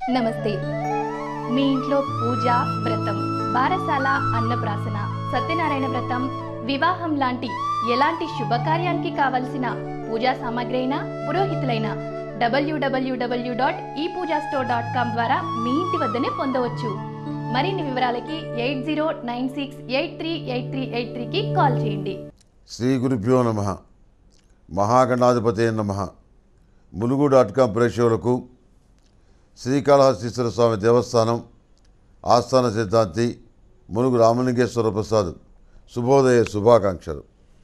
నమస్తే మీ ఇంట్లో పూజ వ్రతం బారసాల అన్నప్రాసన సత్యనారాయణ వ్రతం వివాహం లాంటి ఎలాంటి శుభకార్యానికి కావలసిన పూజా సామాగ్రి అయినా పురోహితులైన డబ్ల్యూడబ్ల్యూడబ్ల్యూ dot e Pooja store dot com ద్వారా మీ ఇంటి వద్దనే పొందవచ్చు మరిన్ని వివరాలకి eight zero nine six eight three eight three eight త్రీకి కాల్ చేయండి శ్రీ గురుభ్యో నమ మహాగణాధిపతే నమ ములుగు డాట్ కాం ప్రేక్షకులకు శ్రీకాళహస్తీశ్వర స్వామి దేవస్థానం ఆస్థాన సిద్ధాంతి ములుగు రామలింగేశ్వర ప్రసాద్ శుభోదయ శుభాకాంక్షలు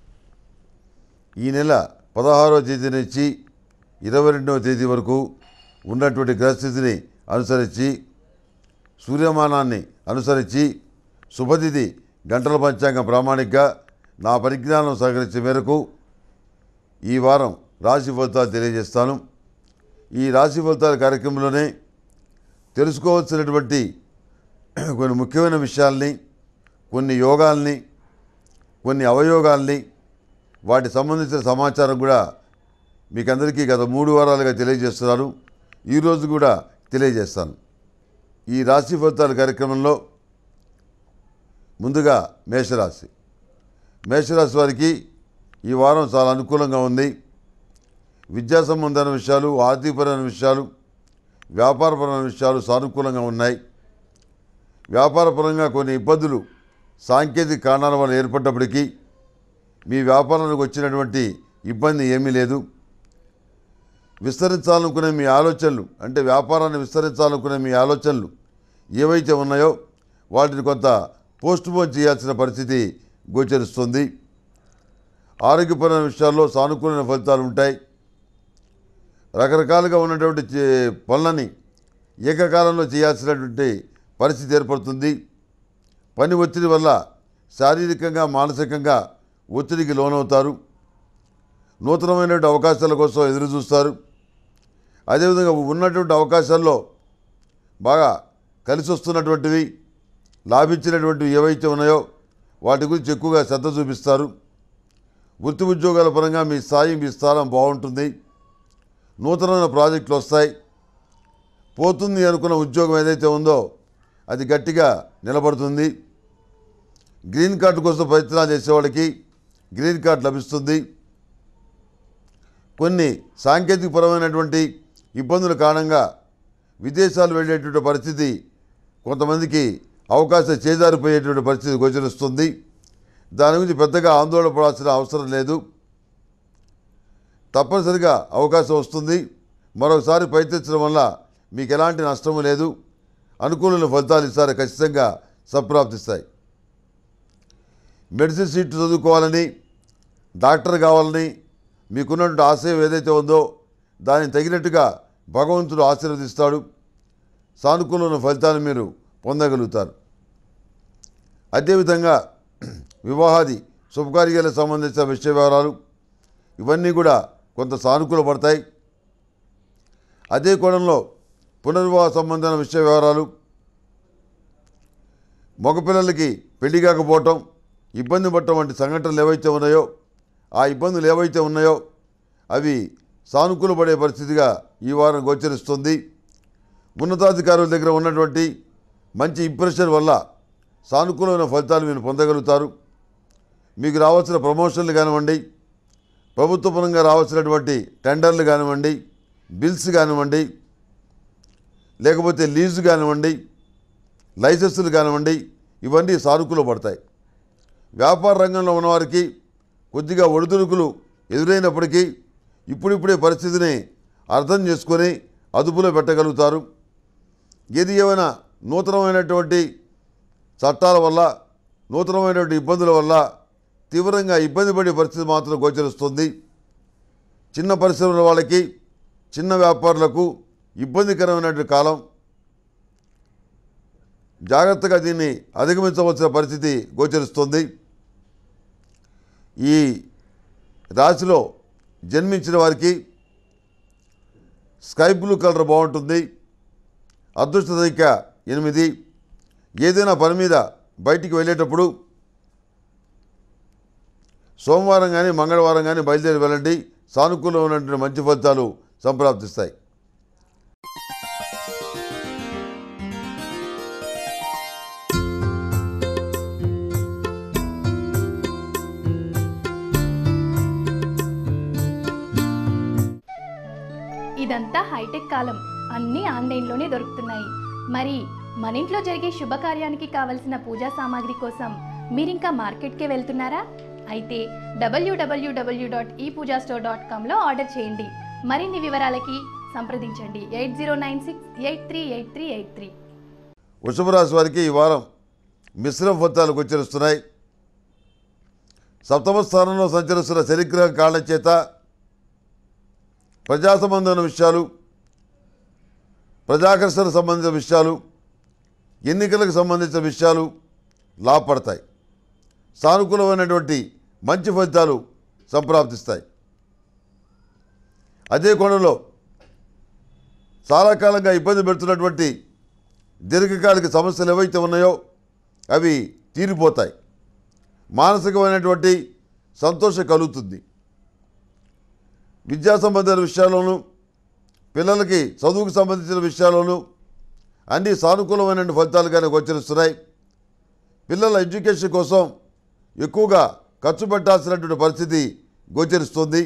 ఈ నెల పదహారవ తేదీ నుంచి ఇరవై రెండవ తేదీ వరకు ఉన్నటువంటి గ్రహస్థితిని అనుసరించి సూర్యమానాన్ని అనుసరించి శుభతిథి గంటల పంచాంగం ప్రామాణికగా నా పరిజ్ఞానం సహకరించే మేరకు ఈ వారం రాశి ఫలితాలు తెలియజేస్తాను ఈ రాశి ఫలితాల కార్యక్రమంలోనే తెలుసుకోవాల్సినటువంటి కొన్ని ముఖ్యమైన విషయాల్ని కొన్ని యోగాల్ని కొన్ని అవయోగాల్ని వాటి సంబంధించిన సమాచారం కూడా మీకు అందరికీ గత మూడు వారాలుగా తెలియజేస్తున్నాను ఈరోజు కూడా తెలియజేస్తాను ఈ రాశి ఫలితాల కార్యక్రమంలో ముందుగా మేషరాశి మేషరాశి వారికి ఈ వారం చాలా అనుకూలంగా ఉంది విద్యా సంబంధమైన విషయాలు ఆర్థికపరమైన విషయాలు వ్యాపారపరమైన విషయాలు సానుకూలంగా ఉన్నాయి వ్యాపారపరంగా కొన్ని ఇబ్బందులు సాంకేతిక కారణాల వల్ల ఏర్పడ్డప్పటికీ మీ వ్యాపారానికి వచ్చినటువంటి ఇబ్బంది ఏమీ లేదు విస్తరించాలనుకునే మీ ఆలోచనలు అంటే వ్యాపారాన్ని విస్తరించాలనుకునే మీ ఆలోచనలు ఏవైతే ఉన్నాయో వాటిని కొంత పోస్ట్ పోన్ చేయాల్సిన పరిస్థితి గోచరిస్తుంది ఆరోగ్యపరమైన విషయాల్లో సానుకూలమైన ఫలితాలు ఉంటాయి రకరకాలుగా ఉన్నటువంటి చే- పనులని ఏకకాలంలో చేయాల్సినటువంటి పరిస్థితి ఏర్పడుతుంది పని ఒత్తిడి వల్ల శారీరకంగా మానసికంగా ఒత్తిడికి లోనవుతారు నూతనమైనటువంటి అవకాశాల కోసం ఎదురు చూస్తారు అదేవిధంగా ఉన్నటువంటి అవకాశాల్లో బాగా కలిసి వస్తున్నటువంటివి లాభించినటువంటివి ఏవైతే ఉన్నాయో వాటి గురించి ఎక్కువగా శ్రద్ధ చూపిస్తారు వృత్తి ఉద్యోగాల పరంగా మీ స్థాయి మీ స్థానం బాగుంటుంది నూతనమైన ప్రాజెక్టులు వస్తాయి పోతుంది అనుకున్న ఉద్యోగం ఏదైతే ఉందో అది గట్టిగా నిలబడుతుంది గ్రీన్ కార్డు కోసం ప్రయత్నాలు చేసేవాళ్ళకి గ్రీన్ కార్డు లభిస్తుంది కొన్ని సాంకేతికపరమైనటువంటి ఇబ్బందుల కారణంగా విదేశాలు వెళ్ళేటువంటి పరిస్థితి కొంతమందికి అవకాశం చేజారిపోయేటువంటి పరిస్థితి గోచరిస్తుంది దాని గురించి పెద్దగా ఆందోళన పడాల్సిన అవసరం లేదు తప్పనిసరిగా అవకాశం వస్తుంది మరొకసారి ప్రయత్నించడం వల్ల మీకు ఎలాంటి నష్టము లేదు అనుకూలమైన ఫలితాలు ఇస్తారు ఖచ్చితంగా సంప్రాప్తిస్తాయి మెడిసిన్ సీట్ చదువుకోవాలని డాక్టర్ కావాలని మీకున్నటువంటి ఆశయం ఏదైతే ఉందో దానికి తగినట్టుగా భగవంతుడు ఆశీర్వదిస్తాడు సానుకూలమైన ఫలితాలు మీరు పొందగలుగుతారు అదేవిధంగా వివాహాది శుభకార్యాలకు సంబంధించిన విషయ వివరాలు ఇవన్నీ కూడా కొంత సానుకూలపడతాయి అదే కోణంలో పునర్వివాహ సంబంధమైన విషయ వివరాలు మగపిల్లలకి పెళ్లి కాకపోవటం ఇబ్బంది పడటం వంటి సంఘటనలు ఏవైతే ఉన్నాయో ఆ ఇబ్బందులు ఏవైతే ఉన్నాయో అవి సానుకూలపడే పరిస్థితిగా ఈ వారం గోచరిస్తుంది ఉన్నతాధికారుల దగ్గర ఉన్నటువంటి మంచి ఇంప్రెషన్ వల్ల సానుకూలమైన ఫలితాలు మీరు పొందగలుగుతారు మీకు రావాల్సిన ప్రమోషన్లు కానివ్వండి ప్రభుత్వ పరంగా రావాల్సినటువంటి టెండర్లు కానివ్వండి బిల్స్ కానివ్వండి లేకపోతే లీజు కానివ్వండి లైసెన్సులు కానివ్వండి ఇవన్నీ సానుకూల పడతాయి వ్యాపార రంగంలో ఉన్నవారికి కొద్దిగా ఒడిదుడుకులు ఎదురైనప్పటికీ ఇప్పుడిప్పుడే పరిస్థితిని అర్థం చేసుకొని అదుపులో పెట్టగలుగుతారు ఏది ఏమైనా నూతనమైనటువంటి చట్టాల వల్ల నూతనమైనటువంటి ఇబ్బందుల వల్ల తీవ్రంగా ఇబ్బంది పడే పరిస్థితి మాత్రం గోచరిస్తుంది చిన్న పరిశ్రమల వాళ్ళకి చిన్న వ్యాపారులకు ఇబ్బందికరమైనటువంటి కాలం జాగ్రత్తగా దీన్ని అధిగమించవలసిన పరిస్థితి గోచరిస్తుంది ఈ రాశిలో జన్మించిన వారికి స్కై బ్లూ కలర్ బాగుంటుంది అదృష్ట సంఖ్య ఎనిమిది ఏదైనా పని మీద బయటికి వెళ్ళేటప్పుడు సోమవారం కానీ మంగళవారం కానీ బయలుదేరి వెళ్ళండి సానుకూలమైనటువంటి మంచి ఫలితాలు సంప్రాప్తిస్తాయి ఇదంతా హైటెక్ కాలం అన్నీ ఆన్లైన్లోనే దొరుకుతున్నాయి మరి మన ఇంట్లో జరిగే శుభకార్యానికి కావలసిన పూజా సామాగ్రి కోసం మీరింకా మార్కెట్కే వెళ్తున్నారా అయితే W W W dot e Pooja store dot కామ్లో ఆర్డర్ చేయండి మరిన్ని వివరాలకి సంప్రదించండి eight zero nine six eight three eight three eight three వృషభ రాశి వారికి ఈ వారం మిశ్రమ ఫలితాలు గోచరిస్తున్నాయి సప్తమ స్థానంలో సంచరిస్తున్న శనిగ్రహం కారణం చేత ప్రజా సంబంధమైన విషయాలు ప్రజాకర్షణ సంబంధించిన విషయాలు ఎన్నికలకు సంబంధించిన విషయాలు లాభపడతాయి సానుకూలమైనటువంటి మంచి ఫలితాలు సంప్రాప్తిస్తాయి అదే కోణంలో చాలా కాలంగా ఇబ్బంది పెడుతున్నటువంటి దీర్ఘకాలిక సమస్యలు ఏవైతే ఉన్నాయో అవి తీరిపోతాయి మానసికమైనటువంటి సంతోషం కలుగుతుంది విద్యా సంబంధించిన విషయాల్లోనూ పిల్లలకి చదువుకు సంబంధించిన విషయాల్లోనూ అన్ని సానుకూలమైన ఫలితాలుగానే గోచరిస్తున్నాయి పిల్లల ఎడ్యుకేషన్ కోసం ఎక్కువగా ఖర్చు పెట్టాల్సినటువంటి పరిస్థితి గోచరిస్తుంది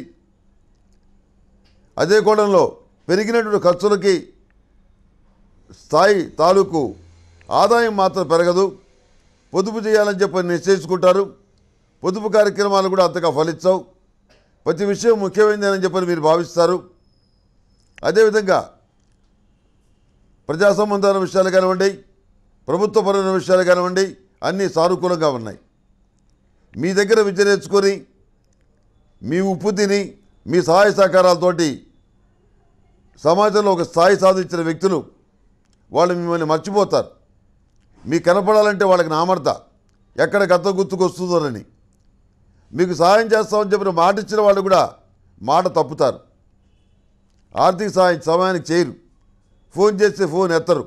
అదే కోణంలో పెరిగినటువంటి ఖర్చులకి స్థాయి తాలూకు ఆదాయం మాత్రం పెరగదు పొదుపు చేయాలని చెప్పి నిశ్చయించుకుంటారు పొదుపు కార్యక్రమాలు కూడా అంతగా ఫలించవు ప్రతి విషయం ముఖ్యమైనదని చెప్పని మీరు భావిస్తారు అదేవిధంగా ప్రజా సంబంధాల విషయాలు కానివ్వండి ప్రభుత్వపరమైన విషయాలు కానివ్వండి అన్నీ సానుకూలంగా ఉన్నాయి మీ దగ్గర విద్య నేర్చుకొని మీ ఉప్పు తిని మీ సహాయ సహకారాలతోటి సమాజంలో ఒక స్థాయి సాధించిన వ్యక్తులు వాళ్ళు మిమ్మల్ని మర్చిపోతారు మీకు కనపడాలంటే వాళ్ళకి నామర్త ఎక్కడ గత గుర్తుకొస్తుందోనని మీకు సహాయం చేస్తామని చెప్పిన మాట ఇచ్చిన వాళ్ళు కూడా మాట తప్పుతారు ఆర్థిక సహాయం సమయానికి చేయరు ఫోన్ చేస్తే ఫోన్ ఎత్తరు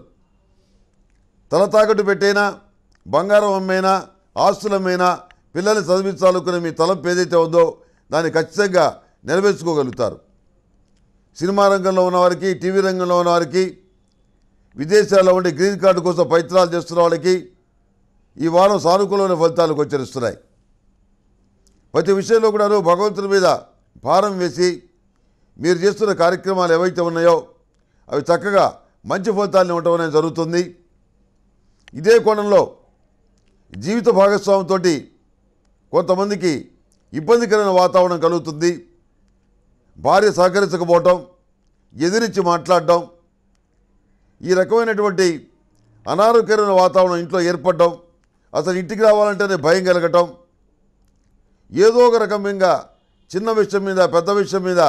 తల తాకట్టు పెట్టైనా బంగారం అమ్మైనా ఆస్తులమ్మైనా పిల్లల్ని చదివించాలనుకునే మీ తలంపు ఏదైతే ఉందో దాన్ని ఖచ్చితంగా నెరవేర్చుకోగలుగుతారు సినిమా రంగంలో ఉన్నవారికి టీవీ రంగంలో ఉన్నవారికి విదేశాల్లో ఉండే గ్రీన్ కార్డు కోసం ప్రయత్నాలు చేస్తున్న వాళ్ళకి ఈ వారం సానుకూలమైన ఫలితాలు గోచరిస్తున్నాయి ప్రతి విషయంలో కూడా భగవంతుని మీద భారం వేసి మీరు చేస్తున్న కార్యక్రమాలు ఏవైతే ఉన్నాయో అవి చక్కగా మంచి ఫలితాలను ఇవ్వటం అనేది జరుగుతుంది ఇదే కోణంలో జీవిత భాగస్వామితో కొంతమందికి ఇబ్బందికరమైన వాతావరణం కలుగుతుంది భార్య సహకరించకపోవటం ఎదిరించి మాట్లాడడం ఈ రకమైనటువంటి అనారోగ్యకరమైన వాతావరణం ఇంట్లో ఏర్పడడం అసలు ఇంటికి రావాలంటేనే భయం కలగటం ఏదో ఒక రకంగా చిన్న విషయం మీద పెద్ద విషయం మీద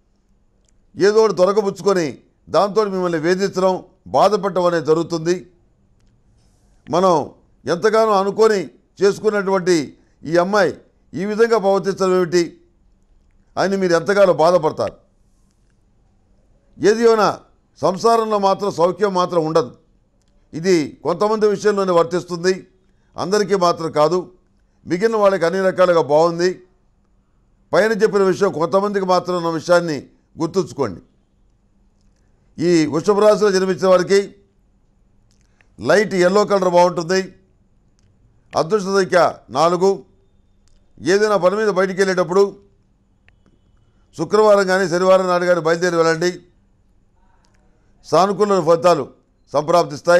ఏదో ఒకటి దొరకబుచ్చుకొని దాంతో మిమ్మల్ని వేధించడం బాధపడటం అనేది జరుగుతుంది మనం ఎంతగానో అనుకొని చేసుకున్నటువంటి ఈ అమ్మాయి ఈ విధంగా ప్రవర్తించడం ఏమిటి అని మీరు ఎంతగానో బాధపడతారు ఏది ఏమైనా సంసారంలో మాత్రం సౌఖ్యం మాత్రం ఉండదు ఇది కొంతమంది విషయంలోనే వర్తిస్తుంది అందరికీ మాత్రం కాదు మిగిలిన వాళ్ళకి అన్ని రకాలుగా బాగుంది పైన చెప్పిన విషయం కొంతమందికి మాత్రం ఉన్న విషయాన్ని గుర్తుంచుకోండి ఈ వృషభ రాశిలో జన్మించిన వారికి లైట్ ఎల్లో కలర్ బాగుంటుంది అదృష్ట సంఖ్య నాలుగు ఏదైనా పని మీద బయటికి వెళ్ళేటప్పుడు శుక్రవారం కానీ శనివారం నాడు కానీ బయలుదేరి వెళ్ళండి సానుకూల ఫలితాలు సంప్రాప్తిస్తాయి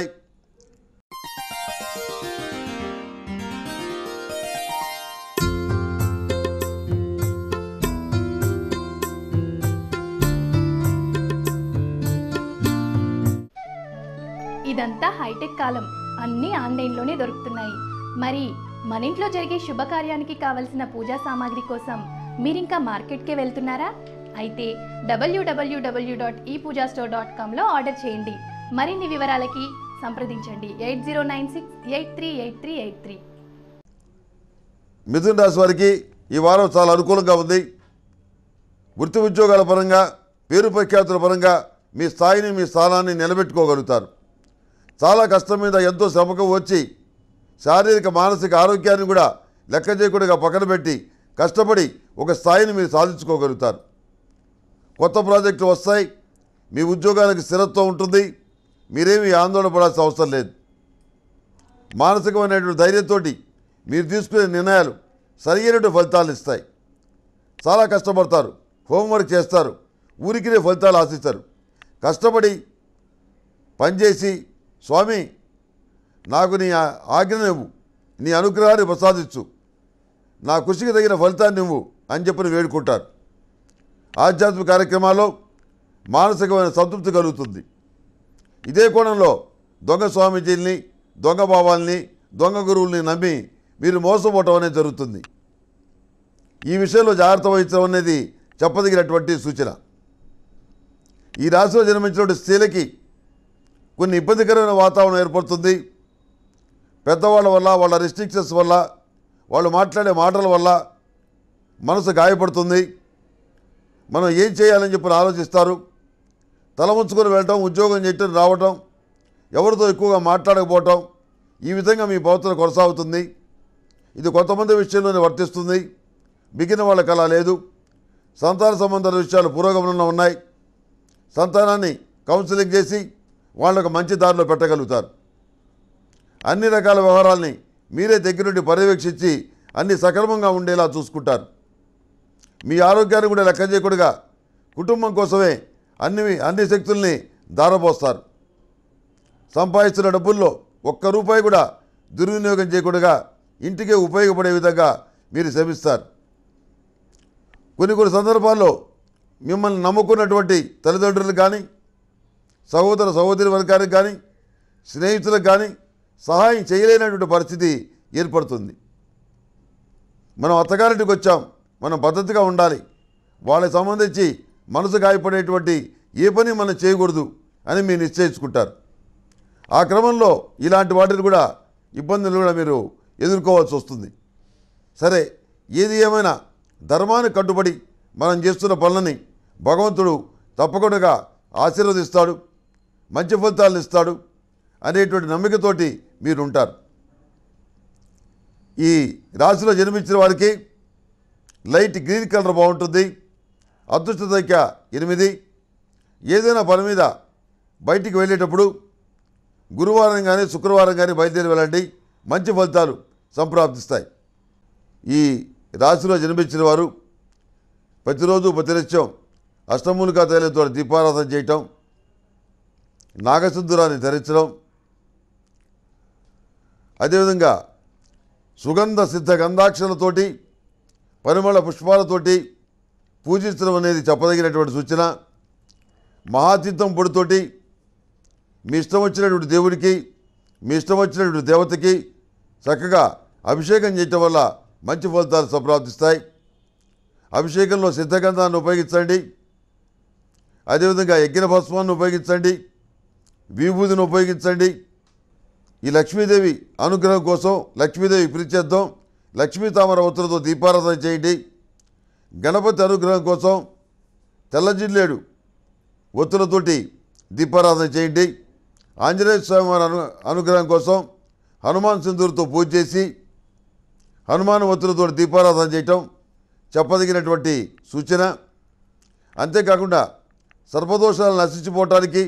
ఇదంతా హైటెక్ కాలం అన్నీ ఆన్లైన్లోనే దొరుకుతున్నాయి మరి మన ఇంట్లో జరిగే శుభకార్యానికి కావలసిన పూజా సామాగ్రి కోసం మీరింకా మార్కెట్కే వెళ్తున్నారా అయితే W W W dot e Pooja store dot కామ్లో ఆర్డర్ చేయండి మరిన్ని వివరాలకి సంప్రదించండి eight zero nine six eight three eight three eight three మిథున రాశి వారికి ఈ వారం చాలా అనుకూలంగా ఉంది వృత్తి ఉద్యోగాల పరంగా పేరు ప్రఖ్యాతుల పరంగా మీ స్థాయిని మీ స్థానాన్ని నిలబెట్టుకోగలుగుతారు చాలా కష్టం మీద ఎంతో శ్రమకు వచ్చి శారీరక మానసిక ఆరోగ్యాన్ని కూడా లెక్క చేయకుండా పక్కన పెట్టి కష్టపడి ఒక స్థాయిని మీరు సాధించుకోగలుగుతారు కొత్త ప్రాజెక్టులు వస్తాయి మీ ఉద్యోగానికి స్థిరత్వం ఉంటుంది మీరేమీ ఆందోళన పడాల్సిన అవసరం లేదు మానసికమైనటువంటి ధైర్యంతో మీరు తీసుకునే నిర్ణయాలు సరైనటువంటి ఫలితాలు ఇస్తాయి చాలా కష్టపడతారు హోంవర్క్ చేస్తారు ఊరికినే ఫలితాలు ఆశిస్తారు కష్టపడి పనిచేసి స్వామి నాకు నీ ఆ- ఆజ్ఞ నువ్వు నీ అనుగ్రహాన్ని ప్రసాదించు నా కృషికి తగిన ఫలితాన్ని నువ్వు అని చెప్పని వేడుకుంటారు ఆధ్యాత్మిక కార్యక్రమాల్లో మానసికమైన సంతృప్తి కలుగుతుంది ఇదే కోణంలో దొంగ స్వామీజీల్ని దొంగ భావాల్ని దొంగ గురువుల్ని నమ్మి మీరు మోసపోవటం అనేది జరుగుతుంది ఈ విషయంలో జాగ్రత్త వహించడం అనేది చెప్పదగినటువంటి సూచన ఈ రాశిలో జన్మించినటువంటి స్త్రీలకి కొన్ని ఇబ్బందికరమైన వాతావరణం ఏర్పడుతుంది పెద్దవాళ్ళ వల్ల వాళ్ళ రెస్ట్రిక్షన్స్ వల్ల వాళ్ళు మాట్లాడే మాటల వల్ల మనసు గాయపడుతుంది మనం ఏం చేయాలని చెప్పి ఆలోచిస్తారు తల ముంచుకొని వెళ్ళటం ఉద్యోగం చేయటం రావటం ఎవరితో ఎక్కువగా మాట్లాడకపోవటం ఈ విధంగా మీ ప్రవర్తన కొనసాగుతుంది ఇది కొంతమంది విషయంలోనే వర్తిస్తుంది మిగిలిన వాళ్ళకి అలా లేదు సంతాన సంబంధాల విషయాలు పురోగమనంలో ఉన్నాయి సంతానాన్ని కౌన్సిలింగ్ చేసి వాళ్ళకు మంచి దారిలో పెట్టగలుగుతారు అన్ని రకాల వ్యవహారాల్ని మీరే దగ్గరుండి పర్యవేక్షించి అన్ని సక్రమంగా ఉండేలా చూసుకుంటారు మీ ఆరోగ్యాన్ని కూడా లెక్క చేయకుండా కుటుంబం కోసమే అన్ని అన్ని శక్తుల్ని దారపోస్తారు సంపాదిస్తున్న డబ్బుల్లో ఒక్క రూపాయి కూడా దుర్వినియోగం చేయకుండా ఇంటికే ఉపయోగపడే విధంగా మీరు శ్రమిస్తారు కొన్ని కొన్ని సందర్భాల్లో మిమ్మల్ని నమ్ముకున్నటువంటి తల్లిదండ్రులు కానీ సహోదర సహోదరి వర్గానికి కానీ స్నేహితులకు కానీ సహాయం చేయలేనటువంటి పరిస్థితి ఏర్పడుతుంది మనం అత్తగారింటికి వచ్చాం మనం పద్ధతిగా ఉండాలి వాళ్ళకి సంబంధించి మనసు గాయపడేటువంటి ఏ పని మనం చేయకూడదు అని మీరు నిశ్చయించుకుంటారు ఆ క్రమంలో ఇలాంటి వాటిని కూడా ఇబ్బందులు కూడా మీరు ఎదుర్కోవాల్సి వస్తుంది సరే ఏది ఏమైనా ధర్మానికి కట్టుబడి మనం చేస్తున్న పనులని భగవంతుడు తప్పకుండా ఆశీర్వదిస్తాడు మంచి ఫలితాలను ఇస్తాడు అనేటువంటి నమ్మికతోటి మీరు ఉంటారు ఈ రాశిలో జన్మించిన వారికి లైట్ గ్రీన్ కలర్ బాగుంటుంది అదృష్ట సంఖ్య ఎనిమిది ఏదైనా పని మీద బయటికి వెళ్ళేటప్పుడు గురువారం కానీ శుక్రవారం కానీ బయలుదేరి వెళ్ళండి మంచి ఫలితాలు సంప్రాప్తిస్తాయి ఈ రాశిలో జన్మించిన వారు ప్రతిరోజు ప్రతినిత్యం అష్టమూలికా తైలంతో దీపారాధన చేయటం నాగసింధురాన్ని ధరించడం అదేవిధంగా సుగంధ సిద్ధ గంధాక్షలతోటి పరిమళ పుష్పాలతోటి పూజించడం అనేది చెప్పదగినటువంటి సూచన మహాతీర్థం పొడితోటి మీ ఇష్టం వచ్చినటువంటి దేవుడికి మీ ఇష్టం వచ్చినటువంటి దేవతకి చక్కగా అభిషేకం చేయటం వల్ల మంచి ఫలితాలు సంప్రాప్తిస్తాయి అభిషేకంలో సిద్ధగంధాన్ని ఉపయోగించండి అదేవిధంగా యజ్ఞ భస్మాన్ని ఉపయోగించండి విభూతిని ఉపయోగించండి ఈ లక్ష్మీదేవి అనుగ్రహం కోసం లక్ష్మీదేవి ప్రీత్యర్థం లక్ష్మీ తామర ఒత్తులతో దీపారాధన చేయండి గణపతి అనుగ్రహం కోసం తెల్ల జిల్లేడు ఒత్తులతోటి దీపారాధన చేయండి ఆంజనేయ స్వామి వారి అను అనుగ్రహం కోసం హనుమాన్ సింధూరుతో పూజ చేసి హనుమాన్ ఒత్తులతో దీపారాధన చేయటం చెప్పదగినటువంటి సూచన అంతేకాకుండా సర్పదోషాలు నశించిపోవటానికి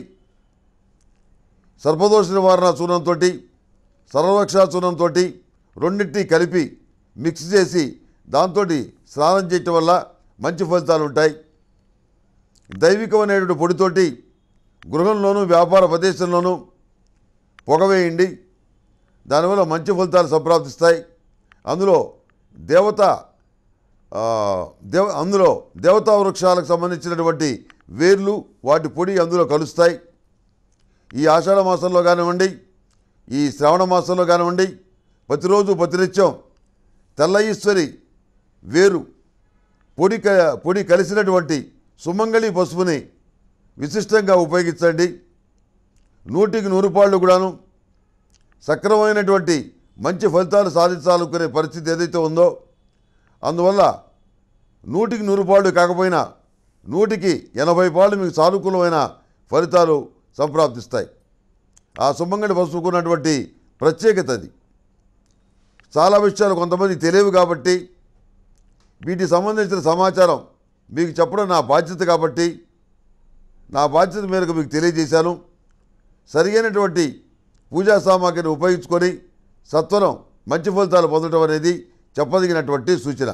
సర్పదోష నివారణ చూర్ణంతో సర్వరక్షా చూర్ణంతో రెండింటినీ కలిపి మిక్స్ చేసి దాంతో స్నానం చేయటం వల్ల మంచి ఫలితాలు ఉంటాయి దైవికమైనటువంటి పొడితోటి గృహంలోనూ వ్యాపార ప్రదేశంలోనూ పొగవేయండి దానివల్ల మంచి ఫలితాలు సంప్రాప్తిస్తాయి అందులో దేవత ఆ, దేవ అందులో దేవతా వృక్షాలకు సంబంధించినటువంటి వేర్లు వాటి పొడి అందులో కలుస్తాయి ఈ ఆషాఢ మాసంలో కానివ్వండి ఈ శ్రావణ మాసంలో కానివ్వండి ప్రతిరోజు ప్రతినిత్యం తెల్ల ఈశ్వరి వేరు పొడి క పొడి కలిసినటువంటి సుమంగళి పసుపుని విశిష్టంగా ఉపయోగించండి నూటికి నూరు పాళ్ళు కూడాను సక్రమైనటువంటి మంచి ఫలితాలు సాధించాలనుకునే పరిస్థితి ఏదైతే ఉందో అందువల్ల నూటికి నూరు పాళ్ళు కాకపోయినా నూటికి ఎనభై పాళ్ళు మీకు సానుకూలమైన ఫలితాలు సంప్రాప్తిస్తాయి ఆ సుమంగళి పసుపుకున్నటువంటి ప్రత్యేకత అది చాలా విషయాలు కొంతమంది తెలియవు కాబట్టి వీటికి సంబంధించిన సమాచారం మీకు చెప్పడం నా బాధ్యత కాబట్టి నా బాధ్యత మేరకు మీకు తెలియజేశాను సరియైనటువంటి పూజా సామాగ్రిని ఉపయోగించుకొని సత్వరం మంచి ఫలితాలు పొందడం అనేది చెప్పదగినటువంటి సూచన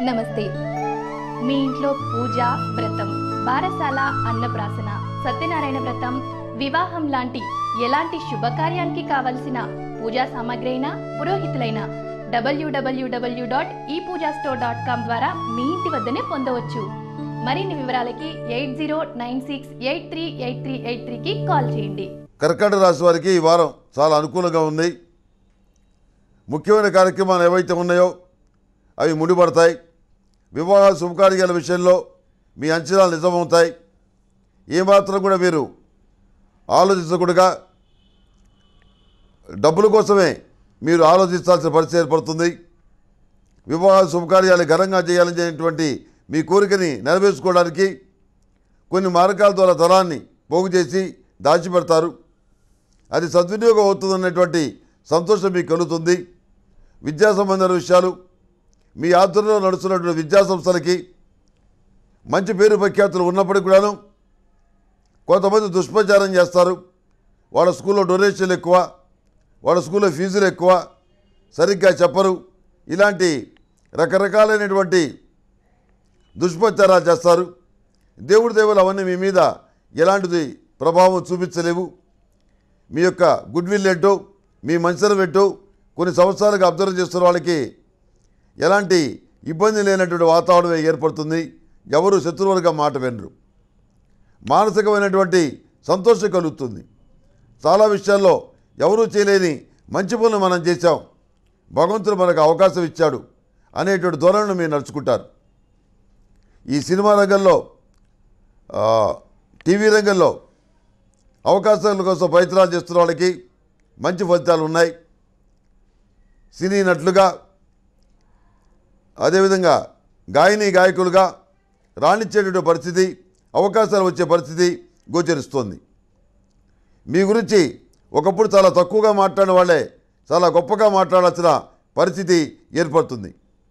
నమస్తే మీ ఇంట్లో పూజ వ్రతం బారసాల అన్నప్రాసన సత్యనారాయణ వ్రతం వివాహం లాంటి ఎలాంటి శుభకార్యానికి కావలసిన పూజా సామాగ్రి అయినా పురోహితులైన డబ్ల్యూడబ్ల్యూడబ్ల్యూ dot e Pooja store dot com ద్వారా మీ ఇంటి వద్దనే పొందవచ్చు మరిన్ని వివరాలకి eight zero nine six eight three eight three eight త్రీకి కాల్ చేయండి కర్కాటక రాశి వారికి ఈ వారం చాలా అనుకూలంగా ఉంది ముఖ్యమైన కార్యక్రమాలు ఏవైతే ఉన్నాయో అవి ముడిపడతాయి వివాహ శుభకార్యాల విషయంలో మీ అంచనాలు నిజమవుతాయి ఏమాత్రం కూడా మీరు ఆలోచించకుండా డబ్బుల కోసమే మీరు ఆలోచించాల్సిన పరిస్థితి ఏర్పడుతుంది వివాహ శుభకార్యాలు ఘనంగా చేయాలనేటువంటి మీ కోరికని నెరవేర్చుకోవడానికి కొన్ని మార్గాల ద్వారా ధనాన్ని పోగు చేసి దాచిపెడతారు అది సద్వినియోగం అవుతుందన్నటువంటి సంతోషం మీకు కలుగుతుంది విద్యా సంబంధమైన విషయాలు మీ ఆధ్వర్యంలో నడుస్తున్నటువంటి విద్యా సంస్థలకి మంచి పేరు ప్రఖ్యాతులు ఉన్నప్పటికీ కూడాను కొంతమంది దుష్ప్రచారం చేస్తారు వాళ్ళ స్కూల్లో డొనేషన్లు ఎక్కువ వాళ్ళ స్కూల్లో ఫీజులు ఎక్కువ సరిగ్గా చెప్పరు ఇలాంటి రకరకాలైనటువంటి దుష్ప్రచారాలు చేస్తారు దేవుడి దేవులు అవన్నీ మీ మీద ఎలాంటిది ప్రభావం చూపించలేవు మీ యొక్క గుడ్ విల్ ఏంటో మీ మంచితనం ఏంటో కొన్ని సంవత్సరాలుగా అబ్జర్వ్ చేస్తున్న వాళ్ళకి ఎలాంటి ఇబ్బంది లేనటువంటి వాతావరణం ఏర్పడుతుంది ఎవరు శత్రువులుగా మాట వినరు మానసికమైనటువంటి సంతోషం కలుగుతుంది చాలా విషయాల్లో ఎవరూ చేయలేని మంచి పనులు మనం చేశాం భగవంతుడు మనకు అవకాశం ఇచ్చాడు అనేటువంటి ధోరణిని మీరు నడుచుకుంటారు ఈ సినిమా రంగంలో ఆ, టీవీ రంగంలో అవకాశాల కోసం ప్రయత్నాలు చేస్తున్న వాళ్ళకి మంచి ఫలితాలు ఉన్నాయి సినీ నటులుగా అదేవిధంగా గాయని గాయకులుగా రాణించేటువంటి పరిస్థితి అవకాశాలు వచ్చే పరిస్థితి గోచరిస్తోంది మీ గురించి ఒకప్పుడు చాలా తక్కువగా మాట్లాడిన వాళ్ళే చాలా గొప్పగా మాట్లాడాల్సిన పరిస్థితి ఏర్పడుతుంది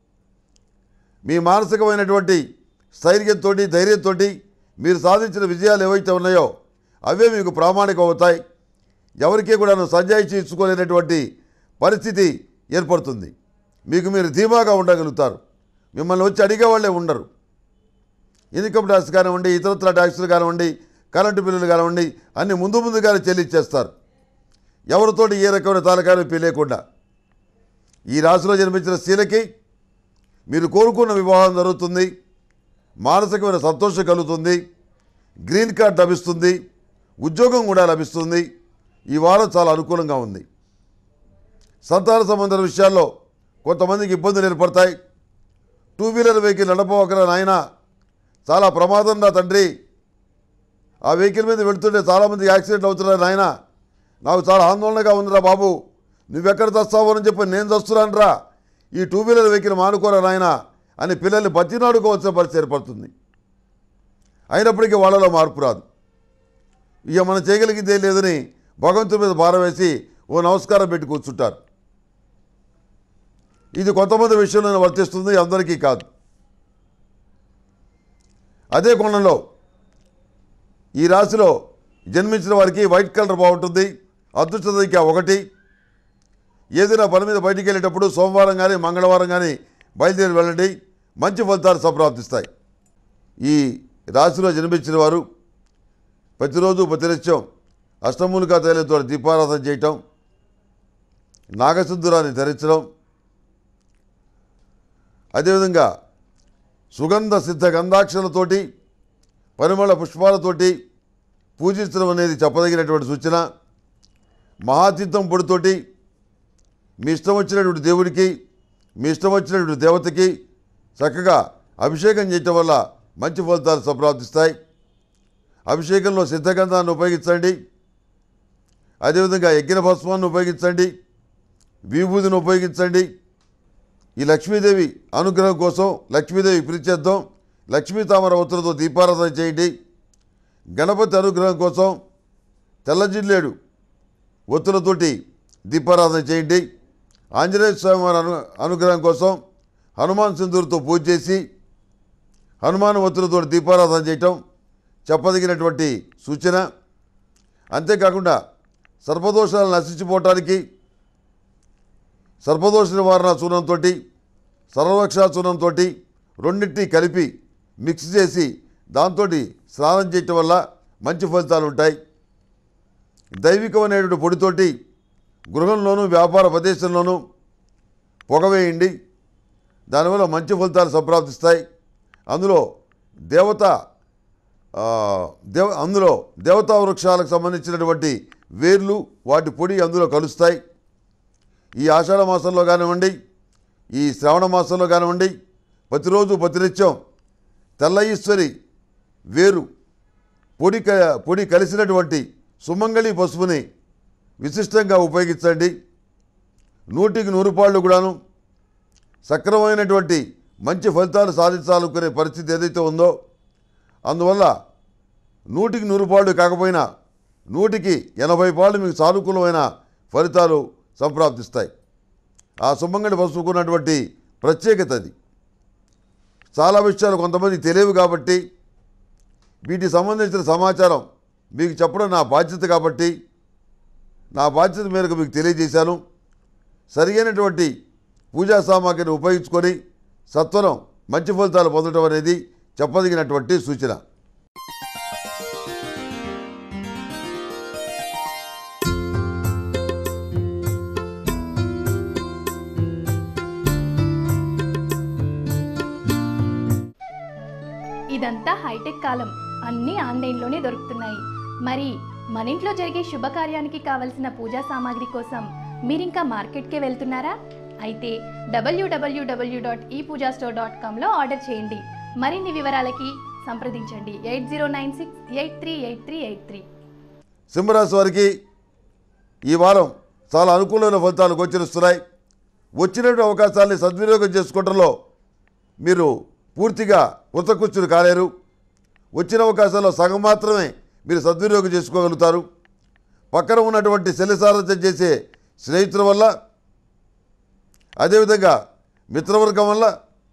మీ మానసికమైనటువంటి స్థైర్యంతో ధైర్యంతో మీరు సాధించిన విజయాలు ఏవైతే ఉన్నాయో అవే మీకు ప్రామాణికం అవుతాయి ఎవరికీ కూడా సంజాయిషి ఇచ్చుకోలేనటువంటి పరిస్థితి ఏర్పడుతుంది మీకు మీరు ధీమాగా ఉండగలుగుతారు మిమ్మల్ని వచ్చి అడిగే వాళ్ళే ఉండరు ఇన్కమ్ ట్యాక్స్ కానివ్వండి ఇతరత్ర ట్యాక్సులు కానివ్వండి కరెంటు బిల్లులు కానివ్వండి అన్ని ముందు ముందుగానే చెల్లించేస్తారు ఎవరితోటి ఏ రకమైన తాలకాలు లేకుండా ఈ రాశిలో జన్మించిన స్త్రీలకి మీరు కోరుకున్న వివాహం జరుగుతుంది మానసికమైన సంతోషం కలుగుతుంది గ్రీన్ కార్డ్ లభిస్తుంది ఉద్యోగం కూడా లభిస్తుంది ఈ వారం చాలా అనుకూలంగా ఉంది సంతాన సంబంధ విషయాల్లో కొంతమందికి ఇబ్బందులు ఏర్పడతాయి టూ వీలర్ వెహికల్ నడపవకరా నాయన చాలా ప్రమాదం నా తండ్రి ఆ వెహికల్ మీద వెళ్తుంటే చాలామంది యాక్సిడెంట్ అవుతున్నారు నాయన నాకు చాలా ఆందోళనగా ఉందిరా బాబు నువ్వెక్కడ తెస్తావు అని చెప్పి నేను తెస్తున్నాను రా ఈ టూ వీలర్ వెహికల్ మానుకోరా నాయన అని పిల్లల్ని బతినాడుకోవాల్సిన పరిస్థితి ఏర్పడుతుంది అయినప్పటికీ వాళ్ళలో మార్పు రాదు ఇక మనం చేయగలిగిందే లేదని భగవంతుడి మీద భారం వేసి ఓ నమస్కారం పెట్టి కూర్చుంటారు ఇది కొంతమంది విషయంలో వర్తిస్తుంది అందరికీ కాదు అదే కోణంలో ఈ రాశిలో జన్మించిన వారికి వైట్ కలర్ బాగుంటుంది అదృష్ట సంఖ్య ఒకటి ఏదైనా పని మీద బయటికి వెళ్ళేటప్పుడు సోమవారం కానీ మంగళవారం కానీ బయలుదేరి వెళ్ళండి మంచి ఫలితాలు సంప్రాప్తిస్తాయి ఈ రాశిలో జన్మించిన వారు ప్రతిరోజు ప్రతినిత్యం అష్టమూలికా తైలంతో దీపారాధన చేయటం నాగసింధురాన్ని ధరించడం అదేవిధంగా సుగంధ సిద్ధ గంధాక్షలతోటి పరిమళ పుష్పాలతోటి పూజించడం అనేది చెప్పదగినటువంటి సూచన మహాతీర్థం పొడితోటి మీ ఇష్టం వచ్చినటువంటి దేవుడికి మీ ఇష్టం వచ్చినటువంటి దేవతకి చక్కగా అభిషేకం చేయటం వల్ల మంచి ఫలితాలు సంప్రాప్తిస్తాయి అభిషేకంలో సిద్ధగంధాన్ని ఉపయోగించండి అదేవిధంగా యజ్ఞ భస్మాన్ని ఉపయోగించండి విభూతిని ఉపయోగించండి ఈ లక్ష్మీదేవి అనుగ్రహం కోసం లక్ష్మీదేవి ప్రీత్యర్థం లక్ష్మీ తామర ఒత్తులతో దీపారాధన చేయండి గణపతి అనుగ్రహం కోసం తెల్ల జిల్లేడు ఒత్తులతోటి దీపారాధన చేయండి ఆంజనేయ స్వామి వారి అను అనుగ్రహం కోసం హనుమాన్ సింధూరుతో పూజ చేసి హనుమాన్ ఒత్తులతో దీపారాధన చేయటం చెప్పదగినటువంటి సూచన అంతేకాకుండా సర్పదోషాలు నశించిపోవటానికి సర్పదోష నివారణ చూర్ణంతో సర్వరక్షా చూర్ణంతో రెండింటినీ కలిపి మిక్స్ చేసి దాంతో స్నానం చేయటం వల్ల మంచి ఫలితాలు ఉంటాయి దైవికమైనటువంటి పొడితోటి గృహంలోనూ వ్యాపార ప్రదేశంలోనూ పొగవేయండి దానివల్ల మంచి ఫలితాలు సంప్రాప్తిస్తాయి అందులో దేవత ఆ, దేవ అందులో దేవతా వృక్షాలకు సంబంధించినటువంటి వేర్లు వాటి పొడి అందులో కలుస్తాయి ఈ ఆషాఢ మాసంలో కానివ్వండి ఈ శ్రావణ మాసంలో కానివ్వండి ప్రతిరోజు ప్రతినిత్యం తెల్ల ఈశ్వరి వేరు పొడి క పొడి కలిసినటువంటి సుమంగళి పసుపుని విశిష్టంగా ఉపయోగించండి నూటికి నూరు పాళ్ళు కూడాను సక్రమైనటువంటి మంచి ఫలితాలు సాధించాలనుకునే పరిస్థితి ఏదైతే ఉందో అందువల్ల నూటికి నూరు పాళ్ళు కాకపోయినా నూటికి ఎనభై పాళ్ళు మీకు సానుకూలమైన ఫలితాలు సంప్రాప్తిస్తాయి ఆ సుమంగళి పసుపుకున్నటువంటి ప్రత్యేకత అది చాలా విషయాలు కొంతమంది తెలియవు కాబట్టి వీటికి సంబంధించిన సమాచారం మీకు చెప్పడం నా బాధ్యత కాబట్టి నా బాధ్యత మేరకు మీకు తెలియజేశాను సరియైనటువంటి పూజా సామాగ్రిని ఉపయోగించుకొని సత్వరం మంచి ఫలితాలు పొందడం అనేది చెప్పదగినటువంటి సూచన ఇదంతా హైటెక్ కాలం అన్నీ ఆన్లైన్లోనే దొరుకుతున్నాయి మరి మన ఇంట్లో జరిగే శుభకార్యానికి కావలసిన పూజా సామాగ్రి కోసం మీరింకా మార్కెట్కే వెళ్తున్నారా అయితే W W W dot e Pooja store dot కామ్లో ఆర్డర్ చేయండి మరిన్ని వివరాలకి సంప్రదించండి eight zero nine six eight three eight three eight three సింహరాశి వారికి ఈ వారం చాలా అనుకూలమైన ఫలితాలు గోచరిస్తున్నాయి వచ్చినటువంటి అవకాశాలని సద్వినియోగం చేసుకోవడంలో మీరు పూర్తిగా ఉత్తకృష్టులు కాలేరు వచ్చిన అవకాశాల్లో సగం మాత్రమే మీరు సద్వినియోగం చేసుకోగలుగుతారు పక్కన ఉన్నటువంటి శల్యసారథ్యం చేసే స్నేహితుల వల్ల అదేవిధంగా మిత్రవర్గం వల్ల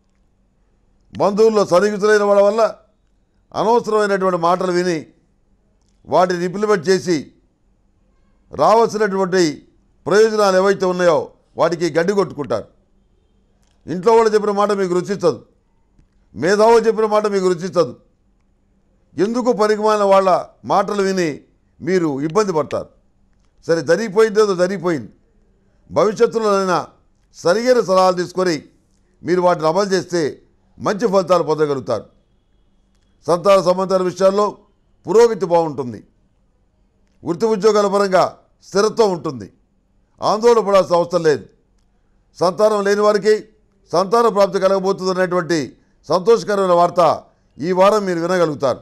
బంధువుల్లో సన్నిహితులైన వాళ్ళ వల్ల అనవసరమైనటువంటి మాటలు విని వాటిని ఇంప్లిమెంట్ చేసి రావాల్సినటువంటి ప్రయోజనాలు ఏవైతే ఉన్నాయో వాటికి గడ్డి కొట్టుకుంటారు ఇంట్లో వాళ్ళు చెప్పిన మాట మీకు రుచించదు మేధావులు చెప్పిన మాట మీకు రుచించదు ఎందుకు పరిగమాన వాళ్ళ మాటలు విని మీరు ఇబ్బంది పడతారు సరే జరిగిపోయింది ఏదో జరిగిపోయింది భవిష్యత్తులోనైనా సరిగైన సలహాలు తీసుకొని మీరు వాటిని అమలు చేస్తే మంచి ఫలితాలు పొందగలుగుతారు సంతాన సంబంధాల విషయాల్లో పురోగతి బాగుంటుంది వృత్తి ఉద్యోగాల పరంగా స్థిరత్వం ఉంటుంది ఆందోళన పడాల్సిన అవసరం లేదు సంతానం లేని వారికి సంతాన ప్రాప్తి కలగబోతుంది అనేటువంటి సంతోషకరమైన వార్త ఈ వారం మీరు వినగలుగుతారు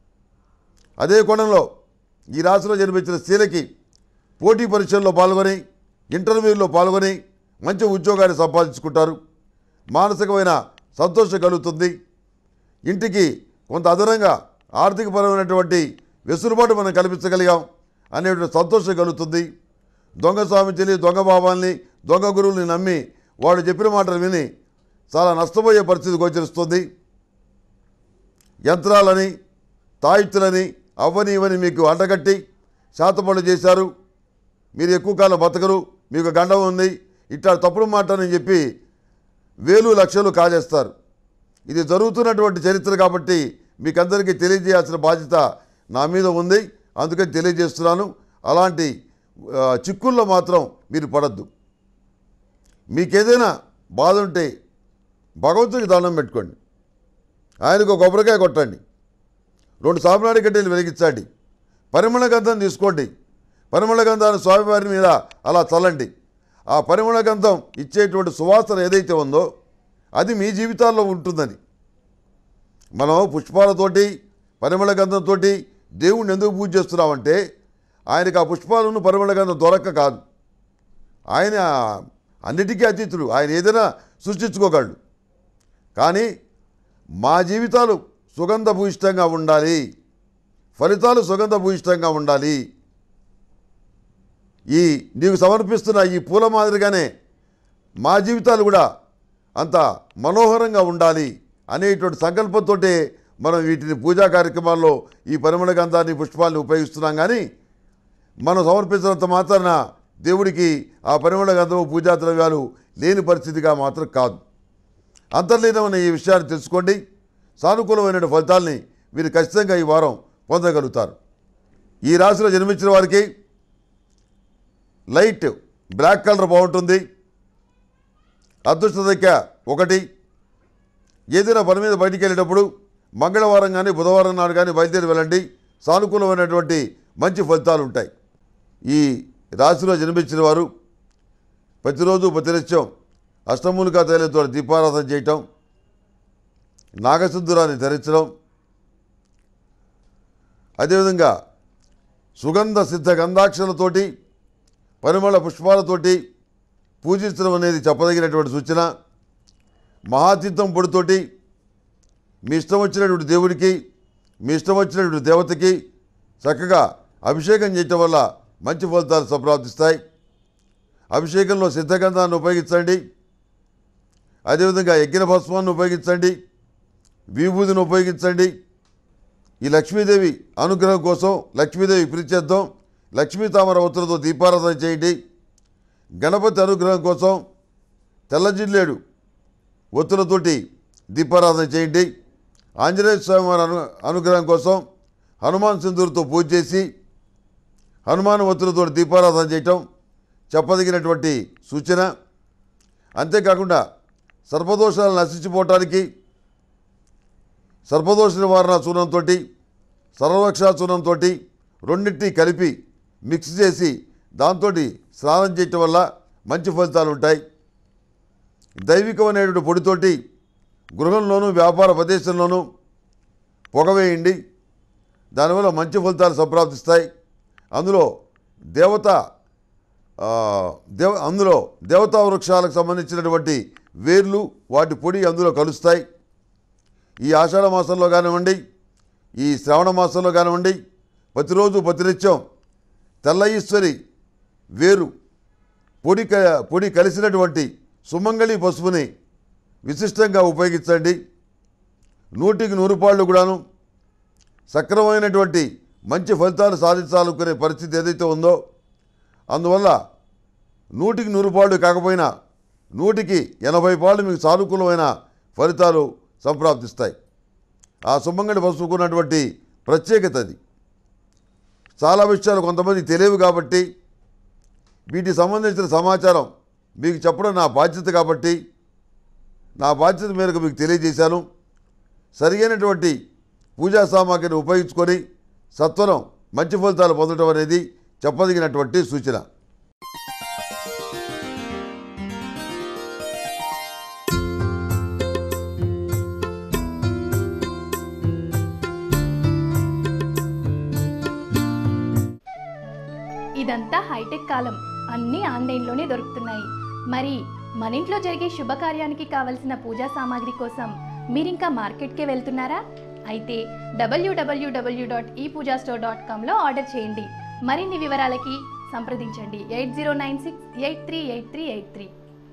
అదే కోణంలో ఈ రాశిలో జన్మించిన స్త్రీలకి పోటీ పరీక్షల్లో పాల్గొని ఇంటర్వ్యూల్లో పాల్గొని మంచి ఉద్యోగాన్ని సంపాదించుకుంటారు మానసికమైన సంతోషం కలుగుతుంది ఇంటికి కొంత అదనంగా ఆర్థికపరమైనటువంటి వెసులుబాటు మనం కల్పించగలిగాం అనేటువంటి సంతోషం కలుగుతుంది దొంగ స్వామించిని దొంగ భావాల్ని దొంగ గురువుల్ని నమ్మి వాడు చెప్పిన మాటలు విని చాలా నష్టపోయే పరిస్థితి గోచరిస్తుంది యంత్రాలని తాయిత్తులని అవ్వని ఇవని మీకు అంటగట్టి శాతపనులు చేశారు మీరు ఎక్కువ కాలం బతకరు మీకు గండం ఉంది ఇట్లా తప్పుడు మాటని చెప్పి వేలు లక్షలు కాజేస్తారు ఇది జరుగుతున్నటువంటి చరిత్ర కాబట్టి మీకందరికీ తెలియజేయాల్సిన బాధ్యత నా మీద ఉంది అందుకని తెలియజేస్తున్నాను అలాంటి ఆ, చిక్కుల్లో మాత్రం మీరు పడద్దు మీకేదైనా బాధ ఉంటే భగవంతుడికి దండం పెట్టుకోండి ఆయనకు ఒక కొబ్బరికాయ కొట్టండి రెండు సాంబ్రాణి గడ్డలు వెలిగించండి పరిమళ గంధం తీసుకోండి పరిమళ గంధాన్ని స్వామివారి మీద అలా చల్లండి ఆ పరిమళ గంధం ఇచ్చేటువంటి సువాసన ఏదైతే ఉందో అది మీ జీవితాల్లో ఉంటుందని మనం పుష్పాలతోటి పరిమళ గంధంతో దేవుణ్ణి ఎందుకు పూజ చేస్తున్నామంటే ఆయనకు ఆ పుష్పాలను పరిమళ గంధం దొరక్క కాదు ఆయన అన్నిటికీ అతీతుడు ఆయన ఏదైనా సృష్టించుకోగలడు కానీ మా జీవితాలు సుగంధభూయిష్టంగా ఉండాలి ఫలితాలు సుగంధభూయిష్టంగా ఉండాలి ఈ నీకు సమర్పిస్తున్న ఈ పూల మాదిరిగానే మా జీవితాలు కూడా అంత మనోహరంగా ఉండాలి అనేటువంటి సంకల్పంతో మనం వీటిని పూజా కార్యక్రమాల్లో ఈ పరిమళ గంధాన్ని పుష్పాలను ఉపయోగిస్తున్నాం కానీ మనం సమర్పించినంత మాత్రాన దేవుడికి ఆ పరిమళ గంధము పూజా ద్రవ్యాలు లేని పరిస్థితిగా మాత్రం కాదు అంతర్లీనమైన ఈ విషయాన్ని తెలుసుకోండి సానుకూలమైన ఫలితాల్ని మీరు ఖచ్చితంగా ఈ వారం పొందగలుగుతారు ఈ రాశిలో జన్మించిన వారికి లైట్ బ్లాక్ కలర్ బాగుంటుంది అదృష్ట సంఖ్య ఒకటి ఏదైనా పని మీద బయటికి వెళ్ళేటప్పుడు మంగళవారం కానీ బుధవారం నాడు కానీ బయలుదేరి వెళ్ళండి సానుకూలమైనటువంటి మంచి ఫలితాలు ఉంటాయి ఈ రాశిలో జన్మించిన వారు ప్రతిరోజు ప్రతినిత్యం అష్టమూలికా తైలంతో దీపారాధన చేయటం నాగసింధురాన్ని ధరించడం అదేవిధంగా సుగంధ సిద్ధ గంధాక్షలతోటి పరిమళ పుష్పాలతోటి పూజించడం అనేది చెప్పదగినటువంటి సూచన మహాతీర్థం పొడితోటి మీ ఇష్టం వచ్చినటువంటి దేవుడికి మీ ఇష్టం వచ్చినటువంటి దేవతకి చక్కగా అభిషేకం చేయటం వల్ల మంచి ఫలితాలు సంప్రాప్తిస్తాయి అభిషేకంలో సిద్ధగంధాన్ని ఉపయోగించండి అదేవిధంగా యజ్ఞ భస్మాన్ని ఉపయోగించండి విభూతిని ఉపయోగించండి ఈ లక్ష్మీదేవి అనుగ్రహం కోసం లక్ష్మీదేవి పిలిచేద్దాం లక్ష్మీ తామర ఒత్తులతో దీపారాధన చేయండి గణపతి అనుగ్రహం కోసం తెల్ల జిల్లేడు ఒత్తులతోటి దీపారాధన చేయండి ఆంజనేయ స్వామి వారి అను అనుగ్రహం కోసం హనుమాన్ సింధూరుతో పూజ చేసి హనుమాన్ ఒత్తులతో దీపారాధన చేయటం చెప్పదగినటువంటి సూచన అంతేకాకుండా సర్పదోషాలు నశించిపోవటానికి సర్పదోష నివారణ చూర్ణంతో సర్వరక్షా చూర్ణంతో రెండింటినీ కలిపి మిక్స్ చేసి దాంతో స్నానం చేయటం వల్ల మంచి ఫలితాలు ఉంటాయి దైవికమైనటువంటి పొడితోటి గృహంలోనూ వ్యాపార ప్రదేశంలోనూ పొగవేయండి దానివల్ల మంచి ఫలితాలు సంప్రాప్తిస్తాయి అందులో దేవత ఆ, దేవ అందులో దేవతా వృక్షాలకు సంబంధించినటువంటి వేర్లు వాటి పొడి అందులో కలుస్తాయి ఈ ఆషాఢ మాసంలో కానివ్వండి ఈ శ్రావణ మాసంలో కానివ్వండి ప్రతిరోజు ప్రతినిత్యం తెల్ల ఈశ్వరి వేరు పొడి క పొడి కలిసినటువంటి సుమంగళి పసుపుని విశిష్టంగా ఉపయోగించండి నూటికి నూరు పాళ్ళు కూడాను సక్రమైనటువంటి మంచి ఫలితాలు సాధించాలనుకునే పరిస్థితి ఏదైతే ఉందో అందువల్ల నూటికి నూరు పాళ్ళు కాకపోయినా నూటికి ఎనభై పాళ్ళు మీకు సానుకూలమైన ఫలితాలు సంప్రాప్తిస్తాయి ఆ సుమంగళి పసుపుకున్నటువంటి ప్రత్యేకత అది చాలా విషయాలు కొంతమంది తెలియవు కాబట్టి వీటికి సంబంధించిన సమాచారం మీకు చెప్పడం నా బాధ్యత కాబట్టి నా బాధ్యత మేరకు మీకు తెలియజేశాను సరియైనటువంటి పూజా సామాగ్రిని ఉపయోగించుకొని సత్వరం మంచి ఫలితాలు పొందడం అనేది చెప్పదగినటువంటి సూచన ఇదంతా హైటెక్ కాలం అన్నీ ఆన్లైన్లోనే దొరుకుతున్నాయి మరి మన ఇంట్లో జరిగే శుభకార్యానికి కావలసిన పూజా సామాగ్రి కోసం మీరింకా మార్కెట్కే వెళ్తున్నారా అయితే W W W dot e Pooja store dot కామ్లో ఆర్డర్ చేయండి మరిన్ని వివరాలకి సంప్రదించండి eight zero nine six eight three eight three eight three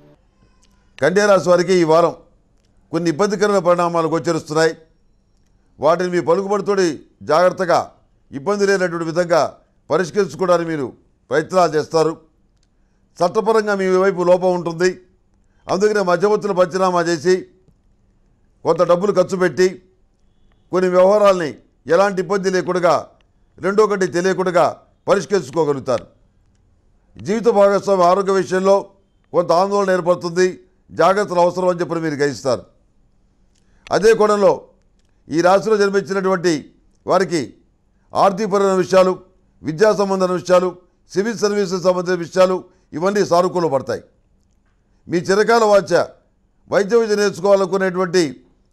కన్యారాశి వారికి ఈ వారం కొన్ని ఇబ్బందికరమైన పరిణామాలు గోచరిస్తున్నాయి వాటిని మీ పలుకుబడితోటి జాగ్రత్తగా ఇబ్బంది లేనటువంటి విధంగా పరిష్కరించుకోవడానికి మీరు ప్రయత్నాలు చేస్తారు చట్టపరంగా మీ వైపు లోపం ఉంటుంది అందుకనే మధ్యవర్తులు పంచనామా చేసి కొంత డబ్బులు ఖర్చు పెట్టి కొన్ని వ్యవహారాల్ని ఎలాంటి ఇబ్బంది లేకుండా రెండో ఒకటి తెలియకుండా పరిష్కరించుకోగలుగుతారు జీవిత భాగస్వామి ఆరోగ్య విషయంలో కొంత ఆందోళన ఏర్పడుతుంది జాగ్రత్తలు అవసరం అని చెప్పి మీరు గ్రహిస్తారు అదే కోణంలో ఈ రాశిలో జన్మించినటువంటి వారికి ఆర్థికపరమైన విషయాలు విద్యా సంబంధమైన విషయాలు సివిల్ సర్వీసెస్ సంబంధించిన విషయాలు ఇవన్నీ సానుకూల పడతాయి మీ చిరకాల వాచ వైద్య విద్య నేర్చుకోవాలనుకునేటువంటి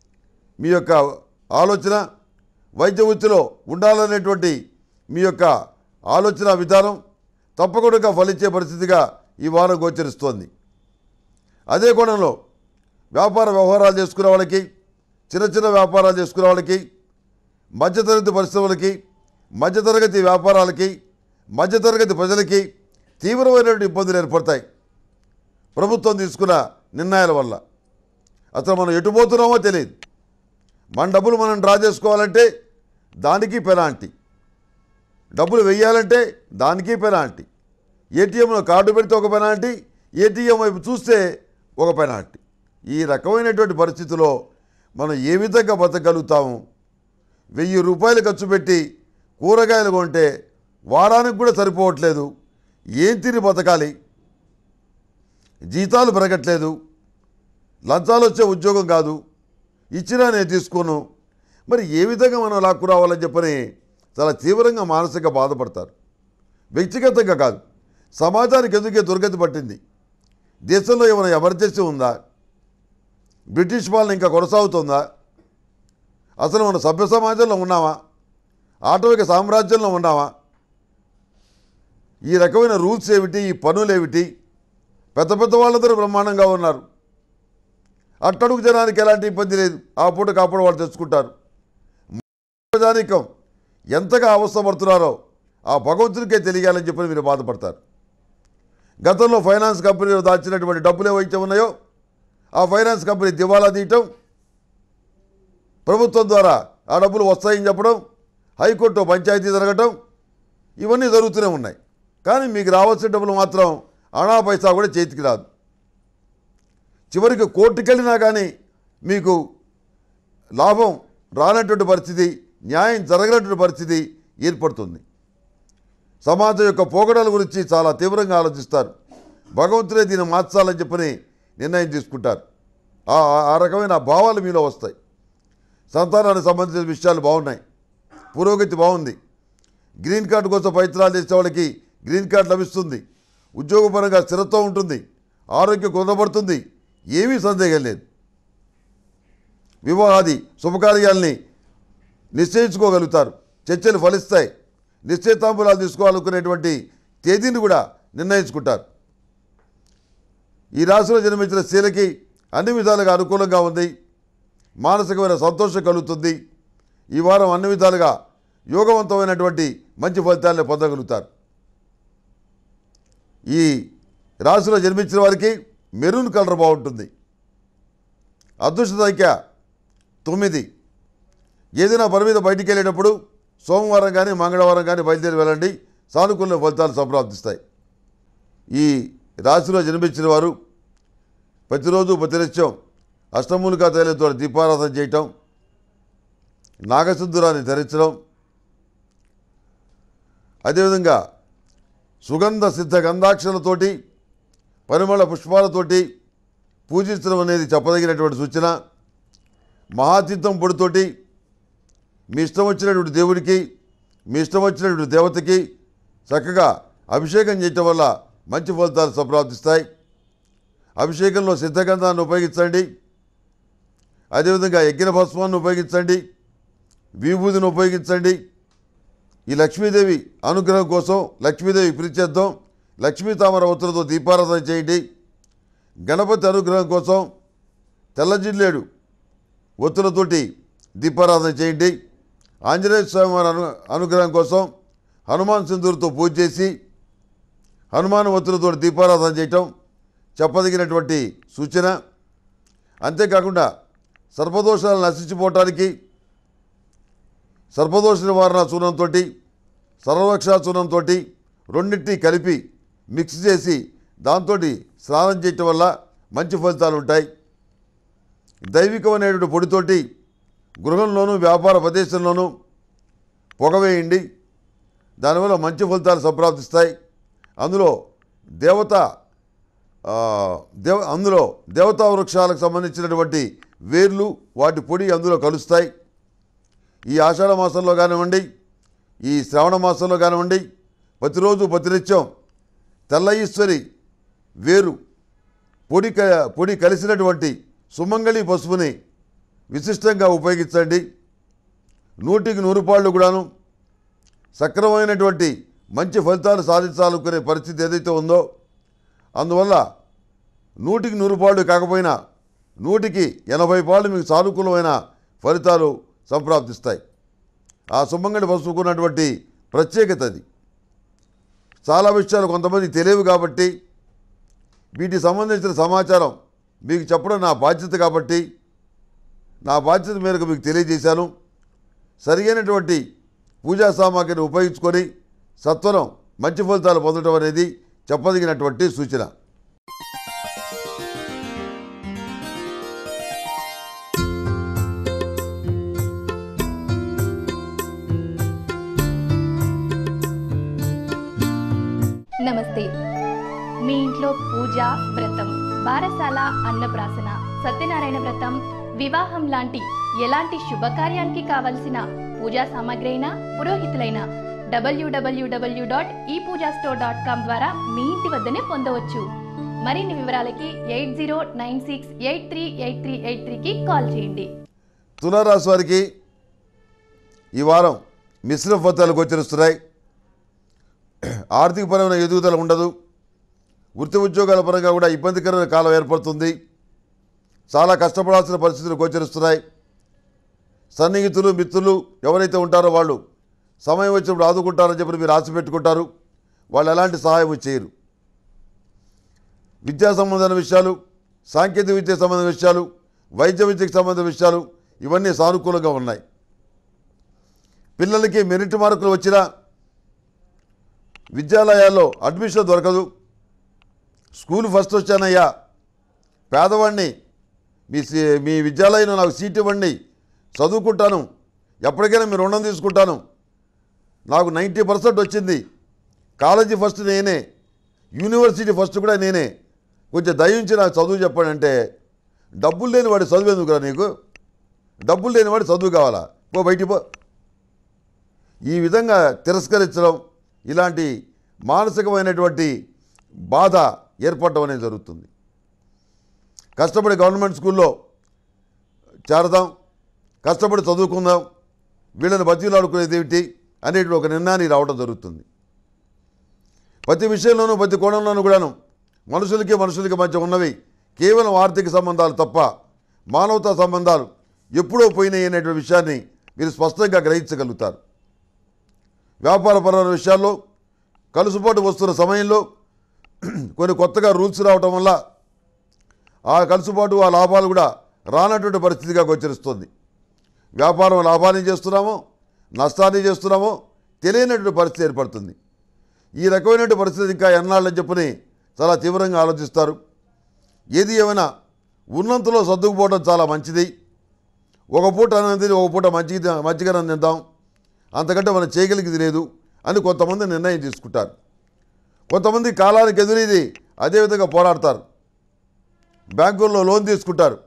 మీ యొక్క ఆలోచన వైద్య వృత్తిలో ఉండాలనేటువంటి మీ యొక్క ఆలోచన విధానం తప్పకుండా ఫలించే పరిస్థితిగా ఈ వారం గోచరిస్తోంది అదే కోణంలో వ్యాపార వ్యవహారాలు చేసుకునే వాళ్ళకి చిన్న చిన్న వ్యాపారాలు చేసుకునే వాళ్ళకి మధ్యతరగతి పరిశ్రమలకి మధ్యతరగతి వ్యాపారాలకి మధ్యతరగతి ప్రజలకి తీవ్రమైనటువంటి ఇబ్బందులు ఏర్పడతాయి ప్రభుత్వం తీసుకున్న నిర్ణయాల వల్ల అసలు మనం ఎటు పోతున్నామో తెలియదు మన డబ్బులు మనం డ్రా చేసుకోవాలంటే దానికి పెనాల్టీ డబ్బులు వెయ్యాలంటే దానికి పెనాల్టీ ఏటీఎంలో కార్డు పెడితే ఒక పెనాల్టీ ఏటీఎం వైపు చూస్తే ఒక పెనాల్టీ ఈ రకమైనటువంటి పరిస్థితిలో మనం ఏ విధంగా బతకగలుగుతాము వెయ్యి రూపాయలు ఖర్చు పెట్టి కూరగాయలు కొంటే వారానికి కూడా సరిపోవట్లేదు ఏం తిని బతకాలి జీతాలు పెరగట్లేదు లంచాలు వచ్చే ఉద్యోగం కాదు ఇచ్చినా నేను తీసుకోను మరి ఏ విధంగా మనం లాక్కు రావాలని చెప్పని చాలా తీవ్రంగా మానసిక బాధపడతారు వ్యక్తిగతంగా కాదు సమాజానికి ఎందుకే దుర్గతి పట్టింది దేశంలో ఏమైనా ఎమర్జెన్సీ ఉందా బ్రిటిష్ పాలన ఇంకా కొనసాగుతుందా అసలు మన సభ్య సమాజంలో ఉన్నామా ఆటవిక సామ్రాజ్యంలో ఉన్నామా ఈ రకమైన రూల్స్ ఏమిటి ఈ పనులు ఏమిటి పెద్ద పెద్ద వాళ్ళందరూ బ్రహ్మాండంగా ఉన్నారు అట్టడుగు జనానికి ఎలాంటి ఇబ్బంది లేదు ఆ పూట కాపాడు వాళ్ళు తెచ్చుకుంటారు ప్రజానికం ఎంతగా అవస్థపడుతున్నారో ఆ భగవంతునికే తెలియాలని చెప్పి మీరు బాధపడతారు గతంలో ఫైనాన్స్ కంపెనీలో దాచినటువంటి డబ్బులు ఏవైతే ఉన్నాయో ఆ ఫైనాన్స్ కంపెనీ దివాలా తీయటం ప్రభుత్వం ద్వారా ఆ డబ్బులు వస్తాయని చెప్పడం హైకోర్టు పంచాయతీ జరగటం ఇవన్నీ జరుగుతూనే ఉన్నాయి కానీ మీకు రావాల్సిన డబ్బులు మాత్రం అనా పైసా కూడా చేతికి రాదు చివరికి కోర్టుకెళ్ళినా కానీ మీకు లాభం రానటువంటి పరిస్థితి న్యాయం జరగనటువంటి పరిస్థితి ఏర్పడుతుంది సమాజం యొక్క పోకడల గురించి చాలా తీవ్రంగా ఆలోచిస్తారు భగవంతుడే దీన్ని మార్చాలని చెప్పని నిర్ణయం తీసుకుంటారు ఆ ఆ రకమైన భావాలు మీలో వస్తాయి సంతానానికి సంబంధించిన విషయాలు బాగున్నాయి పురోగతి బాగుంది గ్రీన్ కార్డు కోసం ప్రయత్నాలు చేసే వాళ్ళకి గ్రీన్ కార్డు లభిస్తుంది ఉద్యోగపరంగా స్థిరత్వం ఉంటుంది ఆరోగ్యం కుదరబడుతుంది ఏమీ సందేహం లేదు వివాహాది శుభకార్యాల్ని నిశ్చయించుకోగలుగుతారు చర్చలు ఫలిస్తాయి నిశ్చయితాంబులాలు తీసుకోవాలనుకునేటువంటి తేదీని కూడా నిర్ణయించుకుంటారు ఈ రాశిలో జన్మించిన స్త్రీలకి అన్ని విధాలుగా అనుకూలంగా ఉంది మానసికమైన సంతోషం కలుగుతుంది ఈ వారం అన్ని విధాలుగా యోగవంతమైనటువంటి మంచి ఫలితాలను పొందగలుగుతారు ఈ రాశిలో జన్మించిన వారికి మెరూన్ కలర్ బాగుంటుంది అదృష్ట సంఖ్య తొమ్మిది ఏదైనా పని మీద బయటికి వెళ్ళేటప్పుడు సోమవారం కానీ మంగళవారం కానీ బయలుదేరి వెళ్ళండి సానుకూల ఫలితాలు సంప్రాప్తిస్తాయి ఈ రాశిలో జన్మించిన వారు ప్రతిరోజు ప్రతినిత్యం అష్టమూలికా తైలంతో దీపారాధన చేయటం నాగసింధురాన్ని ధరించడం అదేవిధంగా సుగంధ సిద్ధ గంధాక్షలతోటి పరిమళ పుష్పాలతోటి పూజించడం అనేది చెప్పదగినటువంటి సూచన మహాతీర్థం పొడితోటి మీ ఇష్టం వచ్చినటువంటి దేవుడికి మీ ఇష్టం వచ్చినటువంటి దేవతకి చక్కగా అభిషేకం చేయటం వల్ల మంచి ఫలితాలు సంప్రాప్తిస్తాయి అభిషేకంలో సిద్ధగంధాన్ని ఉపయోగించండి అదేవిధంగా యజ్ఞ భస్మాన్ని ఉపయోగించండి విభూతిని ఉపయోగించండి ఈ లక్ష్మీదేవి అనుగ్రహం కోసం లక్ష్మీదేవి ప్రీత్యర్థం లక్ష్మీ తామర ఒత్తులతో దీపారాధన చేయండి గణపతి అనుగ్రహం కోసం తెల్ల జిల్లేడు ఒత్తులతోటి దీపారాధన చేయండి ఆంజనేయ స్వామి వారి అను అనుగ్రహం కోసం హనుమాన్ సింధూరుతో పూజ చేసి హనుమాన్ ఒత్తులతో దీపారాధన చేయటం చెప్పదగినటువంటి సూచన అంతేకాకుండా సర్పదోషాలు నశించిపోవటానికి సర్పదోష నివారణ చూర్ణంతో సర్వరక్షా చూర్ణంతో రెండింటిని కలిపి మిక్స్ చేసి దాంతో స్నానం చేయటం వల్ల మంచి ఫలితాలు ఉంటాయి దైవికమైనటువంటి పొడితోటి గృహంలోనూ వ్యాపార ప్రదేశంలోనూ పొగవేయండి దానివల్ల మంచి ఫలితాలు సంప్రాప్తిస్తాయి అందులో దేవత ఆ, దేవ అందులో దేవతా వృక్షాలకు సంబంధించినటువంటి వేర్లు వాటి పొడి అందులో కలుస్తాయి ఈ ఆషాఢ మాసంలో కానివ్వండి ఈ శ్రావణ మాసంలో కానివ్వండి ప్రతిరోజు ప్రతినిత్యం తెల్ల ఈశ్వరి వేరు పొడి క పొడి కలిసినటువంటి సుమంగళి పసుపుని విశిష్టంగా ఉపయోగించండి నూటికి నూరు పాళ్ళు కూడాను సక్రమమైనటువంటి మంచి ఫలితాలు సాధించాలనుకునే పరిస్థితి ఏదైతే ఉందో అందువల్ల నూటికి నూరు పాళ్ళు కాకపోయినా నూటికి ఎనభై పాళ్ళు మీకు సానుకూలమైన ఫలితాలు సంప్రాప్తిస్తాయి ఆ సుమంగళి పసుపుకున్నటువంటి ప్రత్యేకత అది చాలా విషయాలు కొంతమంది తెలియవు కాబట్టి వీటికి సంబంధించిన సమాచారం మీకు చెప్పడం నా బాధ్యత కాబట్టి నా బాధ్యత మేరకు మీకు తెలియజేశాను సరియైనటువంటి పూజా సామాగ్రిని ఉపయోగించుకొని సత్వరం మంచి ఫలితాలు పొందడం అనేది చెప్పదగినటువంటి సూచన నమస్తే మీ ఇంట్లో పూజ వ్రతం బారసాల అన్నప్రాసన సత్యనారాయణ వ్రతం వివాహం లాంటి ఎలాంటి శుభకార్యానికి కావలసిన పూజా సామాగ్రి అయినా పురోహితులైన డబ్ల్యూడబ్ల్యూడబ్ల్యూ dot e Pooja store dot com ద్వారా మీ ఇంటి వద్దనే పొందవచ్చు మరిన్ని వివరాలకి eight zero nine six eight three eight three eight త్రీకి కాల్ చేయండి తులారాశి వారికి ఈ వారం మిశ్రమ ఫలితాలు గోచరిస్తున్నాయి ఆర్థికపరమైన ఎదుగుదల ఉండదు వృత్తి ఉద్యోగాల పరంగా కూడా ఇబ్బందికరమైన కాలం ఏర్పడుతుంది చాలా కష్టపడాల్సిన పరిస్థితులు గోచరిస్తున్నాయి సన్నిహితులు మిత్రులు ఎవరైతే ఉంటారో వాళ్ళు సమయం వచ్చినప్పుడు ఆదుకుంటారని చెప్పి మీరు ఆశ పెట్టుకుంటారు వాళ్ళు ఎలాంటి సహాయం చేయరు విద్యా సంబంధమైన విషయాలు సాంకేతిక విద్య సంబంధించిన విషయాలు వైద్య విద్యకు సంబంధించిన విషయాలు ఇవన్నీ సానుకూలంగా ఉన్నాయి పిల్లలకి మెరిట్ మార్కులు వచ్చినా విద్యాలయాల్లో అడ్మిషన్ దొరకదు స్కూల్ ఫస్ట్ వచ్చానయ్యా పేదవాడిని మీ సీ- మీ విద్యాలయంలో నాకు సీట్ ఇవ్వండి చదువుకుంటాను ఎప్పటికైనా మీరు రుణం తీసుకుంటాను నాకు నైంటీ పర్సెంట్ వచ్చింది కాలేజీ ఫస్ట్ నేనే యూనివర్సిటీ ఫస్ట్ కూడా నేనే కొంచెం దయించి నాకు చదువు చెప్పండి అంటే డబ్బులు లేని వాడి చదువు ఎందుకురా నీకు డబ్బులు లేని వాడి చదువు కావాలా పో బయటికి పో ఈ విధంగా తిరస్కరించడం ఇలాంటి మానసికమైనటువంటి బాధ ఏర్పడటం అనేది జరుగుతుంది కష్టపడి గవర్నమెంట్ స్కూల్లో చేరదాం కష్టపడి చదువుకుందాం వీళ్ళని బతిలాడుకునేది ఏమిటి అనేటువంటి ఒక నిర్ణయానికి రావడం జరుగుతుంది ప్రతి విషయంలోనూ ప్రతి కోణంలోనూ కూడాను మనుషులకి మనుషులకి మధ్య ఉన్నవి కేవలం ఆర్థిక సంబంధాలు తప్ప మానవతా సంబంధాలు ఎప్పుడో పోయినాయి అనేటువంటి విషయాన్ని మీరు స్పష్టంగా గ్రహించగలుగుతారు వ్యాపారపరమైన విషయాల్లో కలుసుబాటు వస్తున్న సమయంలో కొన్ని కొత్తగా రూల్స్ రావటం వల్ల ఆ కలుసుబాటు ఆ లాభాలు కూడా రానటువంటి పరిస్థితిగా గోచరిస్తుంది వ్యాపారం లాభాన్ని చేస్తున్నామో నష్టాన్ని చేస్తున్నామో తెలియనటువంటి పరిస్థితి ఏర్పడుతుంది ఈ రకమైనటువంటి పరిస్థితి ఇంకా ఎన్నాళ్ళని చెప్పని చాలా తీవ్రంగా ఆలోచిస్తారు ఏది ఏమైనా ఉన్నంతలో సర్దుకుపోవడం చాలా మంచిది ఒక పూట అనేది ఒక పూట మంచి మంచిగా తిందాం అంతకంటే మనం చేయగలిగేది లేదు అని కొంతమంది నిర్ణయం తీసుకుంటారు కొంతమంది కాలానికి ఎదురీది అదేవిధంగా పోరాడతారు బ్యాంకుల్లో లోన్ తీసుకుంటారు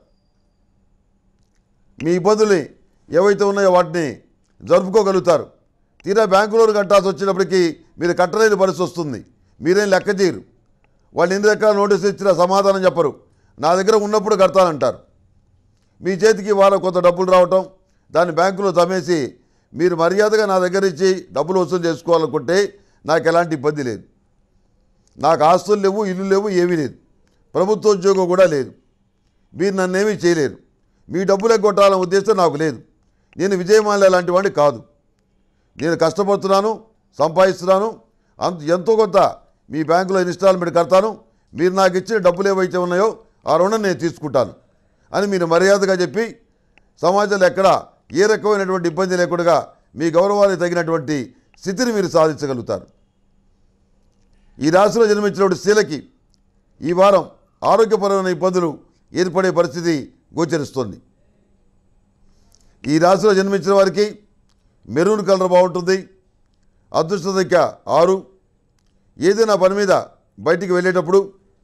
మీ ఇబ్బందుల్ని ఏవైతే ఉన్నాయో వాటిని జరుపుకోగలుగుతారు తీరా బ్యాంకు లోన్ కట్టాల్సి వచ్చినప్పటికీ మీరు కట్టలేని పరిస్థితి వస్తుంది మీరేం లెక్క చేయరు వాళ్ళు ఎన్ని రకాల నోటీస్ ఇచ్చినా సమాధానం చెప్పరు నా దగ్గర ఉన్నప్పుడు కడతానంటారు మీ చేతికి వాళ్ళ కొంత డబ్బులు రావటం దాన్ని బ్యాంకులో తమేసి మీరు మర్యాదగా నా దగ్గర ఇచ్చి డబ్బులు వసూలు చేసుకోవాలనుకుంటే నాకు ఎలాంటి ఇబ్బంది లేదు నాకు ఆస్తులు లేవు ఇల్లు లేవు ఏమీ లేదు ప్రభుత్వ ఉద్యోగం కూడా లేదు మీరు నన్నేమీ చేయలేరు మీ డబ్బులు ఎగ్గొట్టాలనే ఉద్దేశం నాకు లేదు నేను విజయమాల్య లాంటి వాడిని కాదు నేను కష్టపడుతున్నాను సంపాదిస్తున్నాను అంత ఎంతో కొంత మీ బ్యాంకులో ఇన్స్టాల్మెంట్ కడతాను మీరు నాకు ఇచ్చిన డబ్బులు ఏవైతే ఉన్నాయో ఆ రుణం నేను తీసుకుంటాను అని మీరు మర్యాదగా చెప్పి సమాజంలో ఎక్కడ ఏ రకమైనటువంటి ఇబ్బంది లేకుండా మీ గౌరవానికి తగినటువంటి స్థితిని మీరు సాధించగలుగుతారు ఈ రాశిలో జన్మించినటువంటి స్త్రీలకి ఈ వారం ఆరోగ్యపరమైన ఇబ్బందులు ఏర్పడే పరిస్థితి గోచరిస్తుంది ఈ రాశిలో జన్మించిన వారికి మెరూన్ కలర్ బాగుంటుంది అదృష్ట సంఖ్య ఆరు ఏదైనా పని మీద బయటికి వెళ్ళేటప్పుడు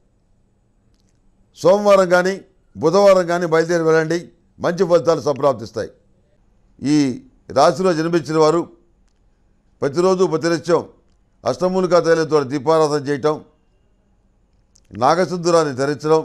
సోమవారం కానీ బుధవారం కానీ బయలుదేరి వెళ్ళండి మంచి ఫలితాలు సంప్రాప్తిస్తాయి ఈ రాశిలో జన్మించిన వారు ప్రతిరోజు ప్రతినిత్యం అష్టమూలికా తైలంతో దీపారాధన చేయటం నాగసింధురాన్ని ధరించడం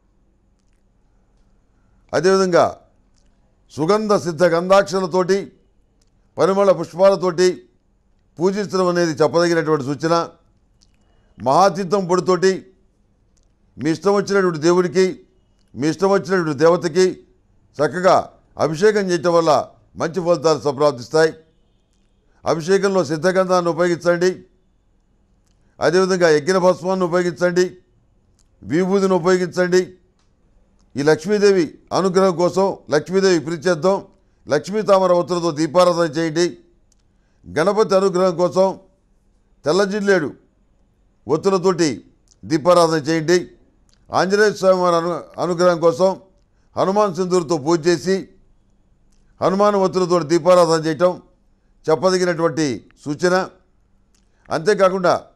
అదేవిధంగా సుగంధ సిద్ధ గంధాక్షలతోటి పరిమళ పుష్పాలతోటి పూజించడం అనేది చెప్పదగినటువంటి సూచన మహాతీర్థం పొడితోటి మీ ఇష్టం వచ్చినటువంటి దేవుడికి మీ ఇష్టం వచ్చినటువంటి దేవతకి చక్కగా అభిషేకం చేయటం వల్ల మంచి ఫలితాలు సంప్రాప్తిస్తాయి అభిషేకంలో సిద్ధగంధాన్ని ఉపయోగించండి అదేవిధంగా యజ్ఞ భస్మాన్ని ఉపయోగించండి విభూతిని ఉపయోగించండి ఈ లక్ష్మీదేవి అనుగ్రహం కోసం లక్ష్మీదేవి ప్రీత్యర్థం లక్ష్మీ తామర ఒత్తులతో దీపారాధన చేయండి గణపతి అనుగ్రహం కోసం తెల్ల జిల్లేడు ఒత్తులతోటి దీపారాధన చేయండి ఆంజనేయ స్వామి వారి అను అనుగ్రహం కోసం హనుమాన్ సింధూరుతో పూజ చేసి హనుమాన్ ఒత్తులతో దీపారాధన చేయటం చెప్పదగినటువంటి సూచన అంతేకాకుండా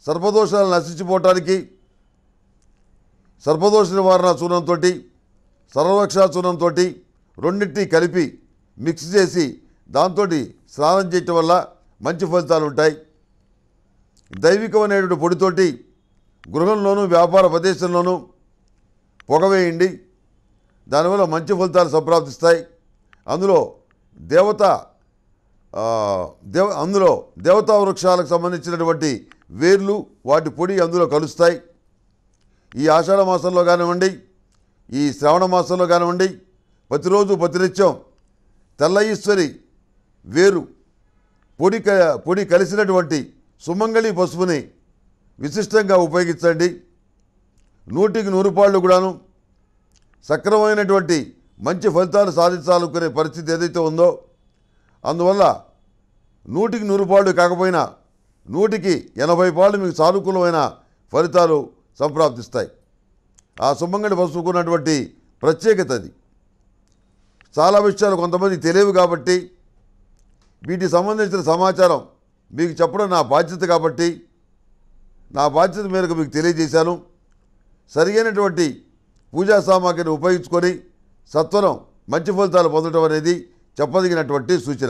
సర్పదోషాలు నశించిపోవటానికి సర్పదోష నివారణ చూర్ణంతో సర్వరక్షా చూర్ణంతో రెండింటినీ కలిపి మిక్స్ చేసి దాంతో స్నానం చేయటం వల్ల మంచి ఫలితాలు ఉంటాయి దైవికమైనటువంటి పొడితోటి గృహంలోనూ వ్యాపార ప్రదేశంలోనూ పొగవేయండి దానివల్ల మంచి ఫలితాలు సంప్రాప్తిస్తాయి అందులో దేవత ఆ, దేవ అందులో దేవతా వృక్షాలకు సంబంధించినటువంటి వేర్లు వాటి పొడి అందులో కలుస్తాయి ఈ ఆషాఢ మాసంలో కానివ్వండి ఈ శ్రావణ మాసంలో కానివ్వండి ప్రతిరోజు ప్రతినిత్యం తెల్ల ఈశ్వరి వేరు పొడి క పొడి కలిసినటువంటి సుమంగళి పసుపుని విశిష్టంగా ఉపయోగించండి నూటికి నూరు పాళ్ళు కూడాను సక్రమమైనటువంటి మంచి ఫలితాలు సాధించాలనుకునే పరిస్థితి ఏదైతే ఉందో అందువల్ల నూటికి నూరు పాళ్ళు కాకపోయినా నూటికి ఎనభై పాళ్ళు మీకు సానుకూలమైన ఫలితాలు సంప్రాప్తిస్తాయి ఆ సుమంగళి పసుపుకున్నటువంటి ప్రత్యేకత అది చాలా విషయాలు కొంతమంది తెలియవు కాబట్టి వీటికి సంబంధించిన సమాచారం మీకు చెప్పడం నా బాధ్యత కాబట్టి నా బాధ్యత మేరకు మీకు తెలియజేశాను సరియైనటువంటి పూజా సామాగ్రిని ఉపయోగించుకొని సత్వరం మంచి ఫలితాలు పొందడం అనేది చెప్పదగినటువంటి సూచన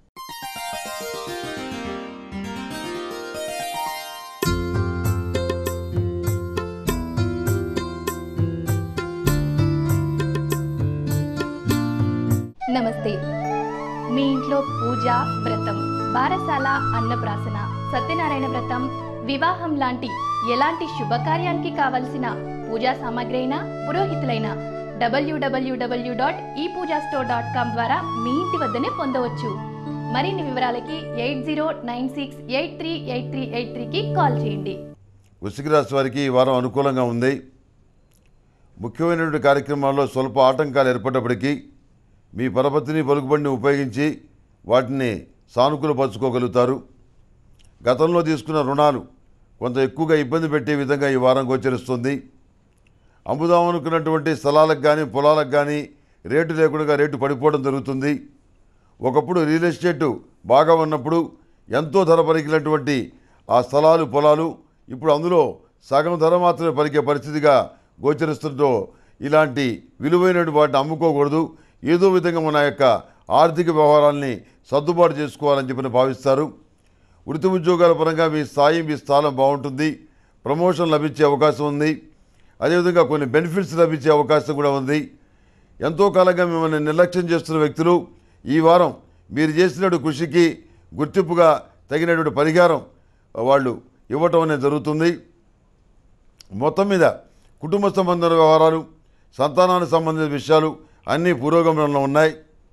నమస్తే మీ ఇంట్లో పూజ వ్రతం బారసాల అన్నప్రాసన సత్యనారాయణ వ్రతం వివాహం లాంటి ఎలాంటి శుభకార్యానికి కావలసిన పూజా సామాగ్రి అయినా పురోహితులైన డబ్ల్యూడబ్ల్యూడబ్ల్యూ dot e Pooja store dot com ద్వారా మీ ఇంటి వద్దనే పొందవచ్చు మరిన్ని వివరాలకి eight zero nine six eight three eight three eight త్రీకి కాల్ చేయండి వృశ్చిక రాశి వారికి ఈ వారం అనుకూలంగా ఉంది ముఖ్యమైనటువంటి కార్యక్రమాల్లో స్వల్ప ఆటంకాలు ఏర్పడ్డప్పటికీ మీ పరపతిని పలుకుబడిని ఉపయోగించి వాటిని సానుకూలపరచుకోగలుగుతారు గతంలో తీసుకున్న రుణాలు కొంత ఎక్కువగా ఇబ్బంది పెట్టే విధంగా ఈ వారం గోచరిస్తుంది అమ్ముదామనుకున్నటువంటి స్థలాలకు కానీ పొలాలకు కానీ రేటు లేకుండా రేటు పడిపోవడం జరుగుతుంది ఒకప్పుడు రియల్ ఎస్టేట్ బాగా ఉన్నప్పుడు ఎంతో ధర పలికినటువంటి ఆ స్థలాలు పొలాలు ఇప్పుడు అందులో సగం ధర మాత్రమే పలికే పరిస్థితిగా గోచరిస్తుంటో ఇలాంటి విలువైనటువంటి వాటిని అమ్ముకోకూడదు ఏదో విధంగా మన యొక్క ఆర్థిక వ్యవహారాల్ని సర్దుబాటు చేసుకోవాలని చెప్పి భావిస్తారు వృత్తి ఉద్యోగాల పరంగా మీ స్థాయి మీ స్థానం బాగుంటుంది ప్రమోషన్ లభించే అవకాశం ఉంది అదేవిధంగా కొన్ని బెనిఫిట్స్ లభించే అవకాశం కూడా ఉంది ఎంతో కాలంగా మిమ్మల్ని నిర్లక్ష్యం చేస్తున్న వ్యక్తులు ఈ వారం మీరు చేసినటువంటి కృషికి గుర్తింపుగా తగినటువంటి పరిహారం వాళ్ళు ఇవ్వటం అనేది జరుగుతుంది మొత్తం మీద కుటుంబ సంబంధ వ్యవహారాలు సంతానానికి సంబంధించిన విషయాలు అన్నీ పురోగమనంలో ఉన్నాయి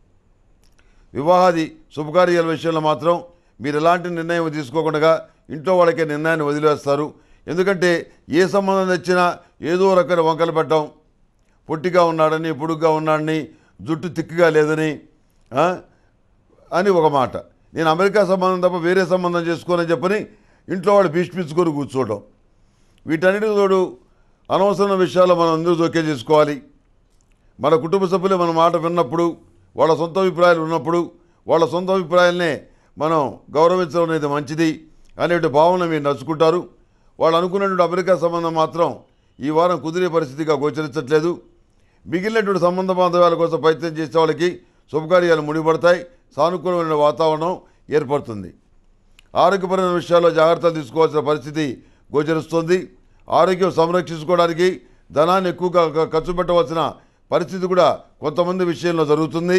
వివాహాది శుభకార్యాల విషయంలో మాత్రం మీరు ఎలాంటి నిర్ణయం తీసుకోకుండా ఇంట్లో వాళ్ళకే నిర్ణయాన్ని వదిలేస్తారు ఎందుకంటే ఏ సంబంధం తెచ్చినా ఏదో రకమైన వంకలు పెట్టడం పొట్టిగా ఉన్నాడని పొడుగ్గా ఉన్నాడని జుట్టు తిక్కుగా లేదని ఆ? అని ఒక మాట నేను అమెరికా సంబంధం తప్ప వేరే సంబంధం చేసుకోనని చెప్పని ఇంట్లో వాళ్ళు భీష్మించుకొని కూర్చోవడం వీటన్నిటి తోడు అనవసరమైన విషయాల్లో మనం అందరూ జోక్యం చేసుకోవాలి మన కుటుంబ సభ్యులు మన మాట విన్నప్పుడు వాళ్ళ సొంత అభిప్రాయాలు ఉన్నప్పుడు వాళ్ళ సొంత అభిప్రాయాలనే మనం గౌరవించడం అనేది మంచిది అనేటువంటి భావన మీరు నచ్చుకుంటారు వాళ్ళు అనుకున్నటువంటి అమెరికా సంబంధం మాత్రం ఈ వారం కుదిరే పరిస్థితిగా గోచరించట్లేదు మిగిలినటువంటి సంబంధ బాంధవ్యాల కోసం ప్రయత్నం చేసే వాళ్ళకి శుభకార్యాలు ముడిపడతాయి సానుకూలమైన వాతావరణం ఏర్పడుతుంది ఆరోగ్యపరమైన విషయాల్లో జాగ్రత్తలు తీసుకోవాల్సిన పరిస్థితి గోచరిస్తుంది ఆరోగ్యం సంరక్షించుకోవడానికి ధనాన్ని ఎక్కువగా ఖ- ఖర్చు పెట్టవలసిన పరిస్థితి కూడా కొంతమంది విషయంలో జరుగుతుంది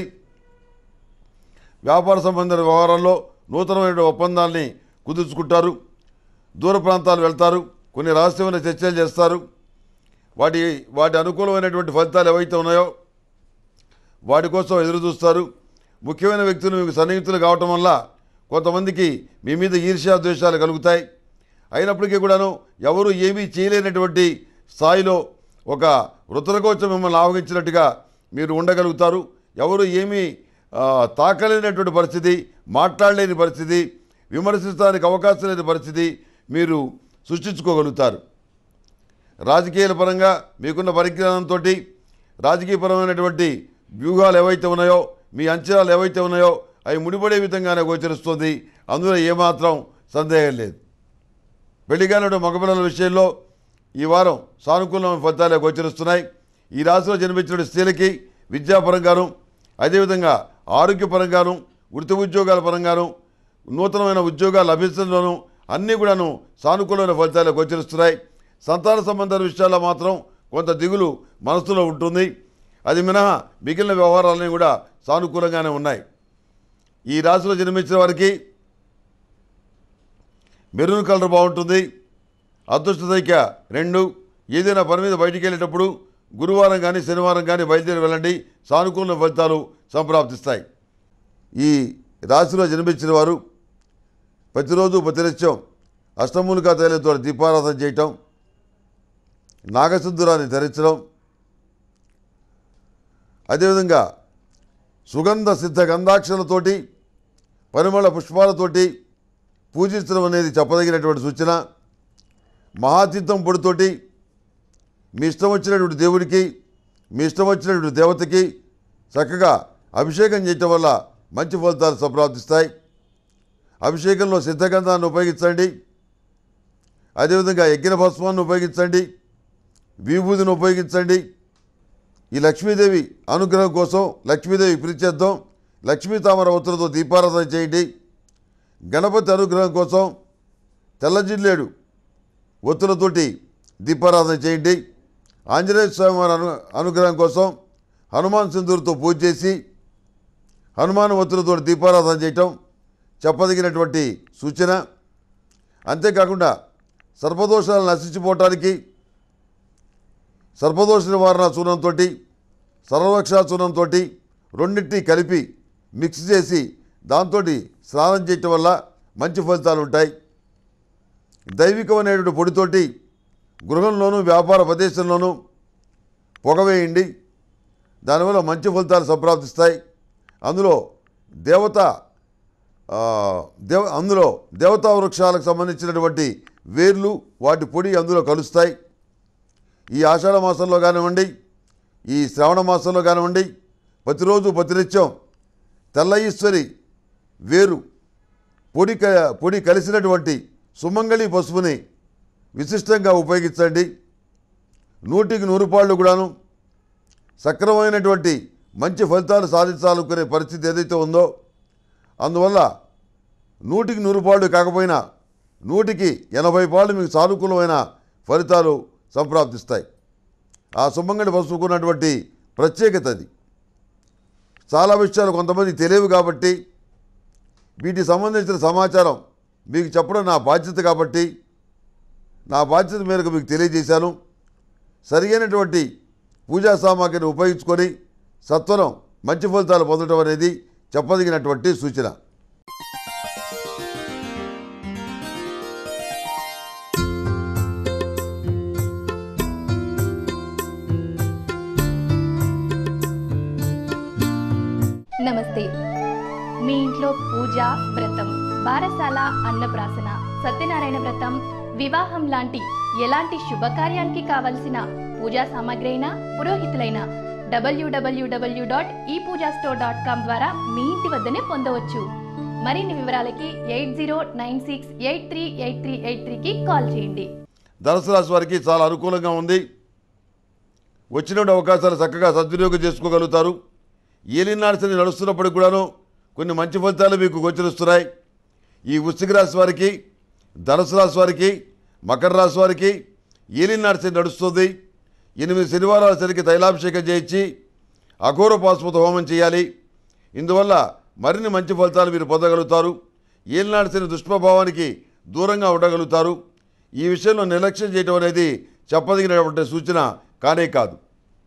వ్యాపార సంబంధ వ్యవహారాల్లో నూతనమైన ఒప్పందాల్ని కుదుర్చుకుంటారు దూర ప్రాంతాలు వెళ్తారు కొన్ని రహస్యమైన చర్చలు చేస్తారు వాటి వాటి అనుకూలమైనటువంటి ఫలితాలు ఏవైతే ఉన్నాయో వాటి కోసం ఎదురు చూస్తారు ముఖ్యమైన వ్యక్తులు మీకు సన్నిహితులు కావటం వల్ల కొంతమందికి మీ మీద ఈర్ష్యా ద్వేషాలు కలుగుతాయి అయినప్పటికీ కూడాను ఎవరు ఏమీ చేయలేనటువంటి స్థాయిలో ఒక వృతరకోచం మిమ్మల్ని ఆవగించినట్టుగా మీరు ఉండగలుగుతారు ఎవరు ఏమీ ఆ, తాకలేనటువంటి పరిస్థితి మాట్లాడలేని పరిస్థితి విమర్శించడానికి అవకాశం లేని పరిస్థితి మీరు సృష్టించుకోగలుగుతారు రాజకీయాల పరంగా మీకున్న పరిజ్ఞానంతో రాజకీయపరమైనటువంటి వ్యూహాలు ఏవైతే ఉన్నాయో మీ అంచనాలు ఏవైతే ఉన్నాయో అవి ముడిపడే విధంగానే గోచరిస్తుంది అందులో ఏమాత్రం సందేహం లేదు పెళ్లిగానటువంటి మగపిల్లల విషయంలో ఈ వారం సానుకూలమైన ఫలితాలే గోచరిస్తున్నాయి ఈ రాశిలో జన్మించిన స్త్రీలకి విద్యాపరంగాను అదేవిధంగా ఆరోగ్యపరంగాను వృత్తి ఉద్యోగాల పరంగాను నూతనమైన ఉద్యోగాలు లభించడంలోనూ అన్నీ కూడాను సానుకూలమైన ఫలితాలే గోచరిస్తున్నాయి సంతాన సంబంధాల విషయాల్లో మాత్రం కొంత దిగులు మనసులో ఉంటుంది అది మినహా మిగిలిన వ్యవహారాలన్నీ కూడా సానుకూలంగానే ఉన్నాయి ఈ రాశిలో జన్మించిన వారికి మెరూన్ కలర్ బాగుంటుంది అదృష్ట సంఖ్య రెండు ఏదైనా పని మీద బయటికి వెళ్ళేటప్పుడు గురువారం కానీ శనివారం కానీ బయలుదేరి వెళ్ళండి సానుకూల ఫలితాలు సంప్రాప్తిస్తాయి ఈ రాశిలో జన్మించిన వారు ప్రతిరోజు ప్రతినిత్యం అష్టమూలికా తైలంతో దీపారాధన చేయటం నాగసింధురాన్ని ధరించడం అదేవిధంగా సుగంధ సిద్ధ గంధాక్షలతోటి పరిమళ పుష్పాలతోటి పూజించడం అనేది చెప్పదగినటువంటి సూచన మహాతీర్థం పొడితోటి మీ ఇష్టం వచ్చినటువంటి దేవుడికి మీ ఇష్టం వచ్చినటువంటి దేవతకి చక్కగా అభిషేకం చేయటం వల్ల మంచి ఫలితాలు సంప్రాప్తిస్తాయి అభిషేకంలో సిద్ధగంధాన్ని ఉపయోగించండి అదేవిధంగా యజ్ఞ భస్మాన్ని ఉపయోగించండి విభూతిని ఉపయోగించండి ఈ లక్ష్మీదేవి అనుగ్రహం కోసం లక్ష్మీదేవి ప్రీత్యర్థం లక్ష్మీ తామర ఒత్తులతో దీపారాధన చేయండి గణపతి అనుగ్రహం కోసం తెల్ల జిల్లేడు ఒత్తులతోటి దీపారాధన చేయండి ఆంజనేయ స్వామి వారి అను అనుగ్రహం కోసం హనుమాన్ సింధూరుతో పూజ చేసి హనుమాన్ ఒత్తులతో దీపారాధన చేయటం చెప్పదగినటువంటి సూచన అంతేకాకుండా సర్పదోషాలు నశించిపోవటానికి సర్పదోష నివారణ చూర్ణంతో సర్వరక్షా చూర్ణంతో రెండింటినీ కలిపి మిక్స్ చేసి దాంతో స్నానం చేయటం వల్ల మంచి ఫలితాలు ఉంటాయి దైవికమైనటువంటి పొడితోటి గృహంలోనూ వ్యాపార ప్రదేశంలోనూ పొగవేయండి దానివల్ల మంచి ఫలితాలు సంప్రాప్తిస్తాయి అందులో దేవత ఆ, దేవ అందులో దేవతా వృక్షాలకు సంబంధించినటువంటి వేర్లు వాటి పొడి అందులో కలుస్తాయి ఈ ఆషాఢ మాసంలో కానివ్వండి ఈ శ్రావణ మాసంలో కానివ్వండి ప్రతిరోజు ప్రతినిత్యం తెల్ల ఈశ్వరి వేరు పొడి క పొడి కలిసినటువంటి సుమంగళి పసుపుని విశిష్టంగా ఉపయోగించండి నూటికి నూరు పాళ్ళు కూడాను సక్రమైనటువంటి మంచి ఫలితాలు సాధించాలనుకునే పరిస్థితి ఏదైతే ఉందో అందువల్ల నూటికి నూరు పాళ్ళు కాకపోయినా నూటికి ఎనభై పాళ్ళు మీకు సానుకూలమైన ఫలితాలు సంప్రాప్తిస్తాయి ఆ సుమంగళి పసుపుకున్నటువంటి ప్రత్యేకత అది చాలా విషయాలు కొంతమంది తెలియవు కాబట్టి వీటికి సంబంధించిన సమాచారం మీకు చెప్పడం నా బాధ్యత కాబట్టి నా బాధ్యత మేరకు మీకు తెలియజేశాను సరియైనటువంటి పూజా సామాగ్రిని ఉపయోగించుకొని సత్వరం మంచి ఫలితాలు పొందడం అనేది చెప్పదగినటువంటి సూచన నమస్తే మీ ఇంట్లో పూజ వ్రతం బారసాల అన్నప్రాసన సత్యనారాయణ వ్రతం వివాహం లాంటి ఎలాంటి శుభకార్యానికి కావలసిన పూజా సామాగ్రి అయినా పురోహితులైన డబ్ల్యూడబ్ల్యూడబ్ల్యూ dot e Pooja store dot com ద్వారా మీ ఇంటి వద్దనే పొందవచ్చు మరిన్ని వివరాలకి eight zero nine six eight three eight three eight త్రీకి కాల్ చేయండి ధనుసు రాశి వారికి చాలా అనుకూలంగా ఉంది వచ్చినటువంటి అవకాశాలు చక్కగా సద్వినియోగం చేసుకోగలుగుతారు ఏలినాడ్సని నడుస్తున్నప్పటికి కూడాను కొన్ని మంచి ఫలితాలు మీకు గోచరిస్తున్నాయి ఈ వృశ్చిక రాశి వారికి ధనుసు రాశి వారికి మకర రాశి వారికి ఏలినాడ్సని నడుస్తుంది ఎనిమిది శనివారాల సరికి తైలాభిషేకం చేయించి అఘోర పాశుపత హోమం చేయాలి ఇందువల్ల మరిన్ని మంచి ఫలితాలు మీరు పొందగలుగుతారు ఏలినాడ్సని దుష్ప్రభావానికి దూరంగా ఉండగలుగుతారు ఈ విషయంలో నిర్లక్ష్యం చేయడం అనేది చెప్పదగినటువంటి సూచన కానే కాదు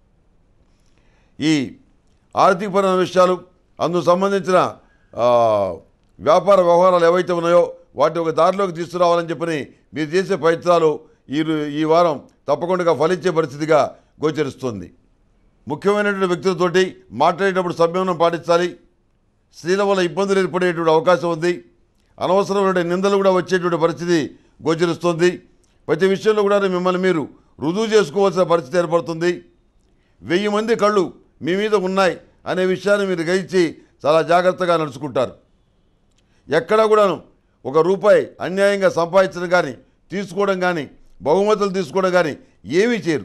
ఈ ఆర్థికపరమైన విషయాలు అందుకు సంబంధించిన ఆ, వ్యాపార వ్యవహారాలు ఏవైతే ఉన్నాయో వాటి ఒక దారిలోకి తీసుకురావాలని చెప్పని మీరు చేసే ప్రయత్నాలు ఈ రు- ఈ వారం తప్పకుండా ఫలించే పరిస్థితిగా గోచరిస్తుంది ముఖ్యమైనటువంటి వ్యక్తులతోటి మాట్లాడేటప్పుడు సంయమనం పాటించాలి స్త్రీల వల్ల ఇబ్బందులు ఏర్పడేటువంటి అవకాశం ఉంది అనవసరమైన నిందలు కూడా వచ్చేటువంటి పరిస్థితి గోచరిస్తుంది ప్రతి విషయంలో కూడా మిమ్మల్ని మీరు రుజువు చేసుకోవాల్సిన పరిస్థితి ఏర్పడుతుంది వెయ్యి మంది కళ్ళు మీ మీద ఉన్నాయి అనే విషయాన్ని మీరు గ్రహించి చాలా జాగ్రత్తగా నడుచుకుంటారు ఎక్కడా కూడాను ఒక రూపాయి అన్యాయంగా సంపాదించడం కానీ తీసుకోవడం కానీ బహుమతులు తీసుకోవడం కానీ ఏమీ చేయరు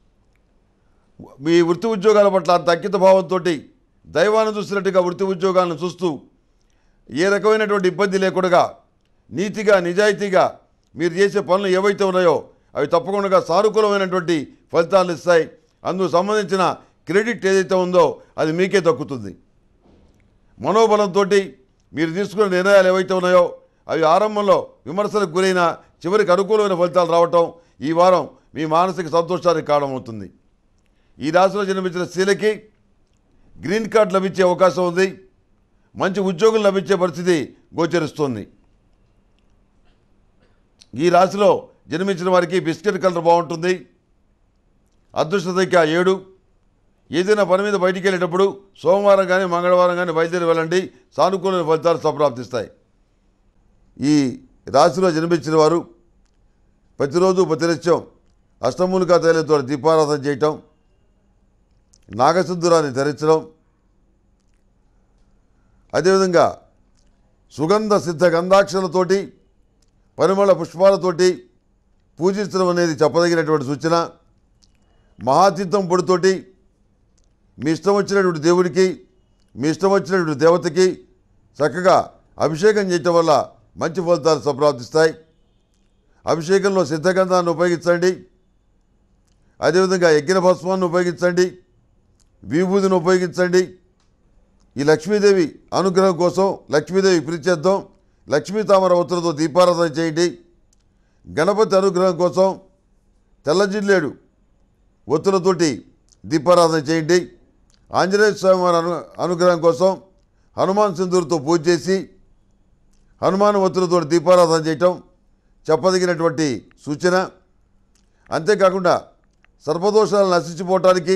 మీ వృత్తి ఉద్యోగాల పట్ల అంత అంకిత భావంతో దైవాన్ని చూసినట్టుగా వృత్తి ఉద్యోగాలను చూస్తూ ఏ రకమైనటువంటి ఇబ్బంది లేకుండా నీతిగా నిజాయితీగా మీరు చేసే పనులు ఏవైతే ఉన్నాయో అవి తప్పకుండా సానుకూలమైనటువంటి ఫలితాలు ఇస్తాయి అందుకు సంబంధించిన క్రెడిట్ ఏదైతే ఉందో అది మీకే దక్కుతుంది మనోబలంతో మీరు తీసుకున్న నిర్ణయాలు ఏవైతే ఉన్నాయో అవి ఆరంభంలో విమర్శలకు గురైన చివరికి అనుకూలమైన ఫలితాలు రావటం ఈ వారం మీ మానసిక సంతోషానికి కారణమవుతుంది ఈ రాశిలో జన్మించిన స్త్రీలకి గ్రీన్ కార్డ్ లభించే అవకాశం ఉంది మంచి ఉద్యోగం లభించే పరిస్థితి గోచరిస్తుంది ఈ రాశిలో జన్మించిన వారికి బిస్కెట్ కలర్ బాగుంటుంది అదృష్ట సంఖ్య ఏడు ఏదైనా పని మీద బయటికి వెళ్ళేటప్పుడు సోమవారం కానీ మంగళవారం కానీ బయలుదేరి వెళ్ళండి సానుకూల ఫలితాలు సంప్రాప్తిస్తాయి ఈ రాశిలో జన్మించిన వారు ప్రతిరోజు ప్రతినిత్యం అష్టమూలికా తైలంతో దీపారాధన చేయటం నాగసింధురాన్ని ధరించడం అదేవిధంగా సుగంధ సిద్ధ గంధాక్షలతోటి పరిమళ పుష్పాలతోటి పూజించడం అనేది చెప్పదగినటువంటి సూచన మహాతీర్థం పొడితోటి మీ ఇష్టం వచ్చినటువంటి దేవుడికి మీ ఇష్టం వచ్చినటువంటి దేవతకి చక్కగా అభిషేకం చేయటం వల్ల మంచి ఫలితాలు సంప్రాప్తిస్తాయి అభిషేకంలో సిద్ధగంధాన్ని ఉపయోగించండి అదేవిధంగా యజ్ఞ భస్మాన్ని ఉపయోగించండి విభూతిని ఉపయోగించండి ఈ లక్ష్మీదేవి అనుగ్రహం కోసం లక్ష్మీదేవి ప్రీత్యర్థం లక్ష్మీ తామర ఒత్తులతో దీపారాధన చేయండి గణపతి అనుగ్రహం కోసం తెల్ల జిల్లేడు ఒత్తులతోటి దీపారాధన చేయండి ఆంజనేయ స్వామి వారి అను అనుగ్రహం కోసం హనుమాన్ సింధూరుతో పూజ చేసి హనుమాన్ ఒత్తులతో దీపారాధన చేయటం చెప్పదగినటువంటి సూచన అంతేకాకుండా సర్పదోషాలు నశించిపోవటానికి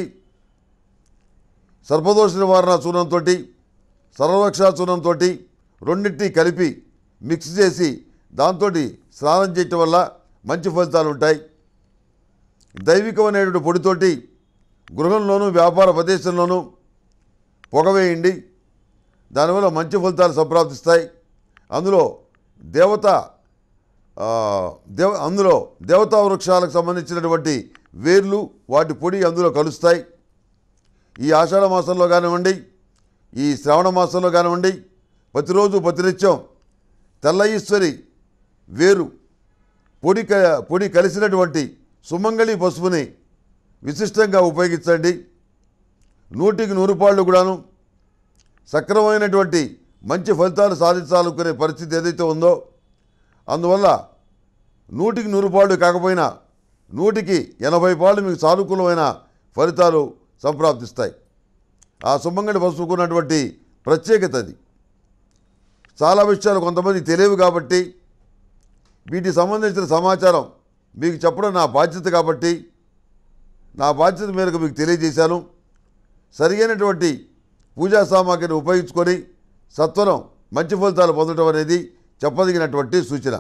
సర్పదోష నివారణ చూర్ణంతో సర్వరక్షా చూర్ణంతో రెండింటినీ కలిపి మిక్స్ చేసి దాంతో స్నానం చేయటం వల్ల మంచి ఫలితాలు ఉంటాయి దైవికమైనటువంటి పొడితోటి గృహంలోనూ వ్యాపార ప్రదేశంలోనూ పొగవేయండి దానివల్ల మంచి ఫలితాలు సంప్రాప్తిస్తాయి అందులో దేవత ఆ, దేవ అందులో దేవతా వృక్షాలకు సంబంధించినటువంటి వేర్లు వాటి పొడి అందులో కలుస్తాయి ఈ ఆషాఢ మాసంలో కానివ్వండి ఈ శ్రావణ మాసంలో కానివ్వండి ప్రతిరోజు ప్రతినిత్యం తెల్ల ఈశ్వరి వేరు పొడి క పొడి కలిసినటువంటి సుమంగళి పసుపుని విశిష్టంగా ఉపయోగించండి నూటికి నూరు పాళ్ళు కూడాను సక్రమమైనటువంటి మంచి ఫలితాలు సాధించాలనుకునే పరిస్థితి ఏదైతే ఉందో అందువల్ల నూటికి నూరు పాళ్ళు కాకపోయినా నూటికి ఎనభై పాళ్ళు మీకు సానుకూలమైన ఫలితాలు సంప్రాప్తిస్తాయి ఆ సుమంగళి పసుపుకున్నటువంటి ప్రత్యేకత అది చాలా విషయాలు కొంతమంది తెలియవు కాబట్టి వీటికి సంబంధించిన సమాచారం మీకు చెప్పడం నా బాధ్యత కాబట్టి నా బాధ్యత మేరకు మీకు తెలియజేశాను సరియైనటువంటి పూజా సామాగ్రిని ఉపయోగించుకొని సత్వరం మంచి ఫలితాలు పొందడం అనేది చెప్పదగినటువంటి సూచన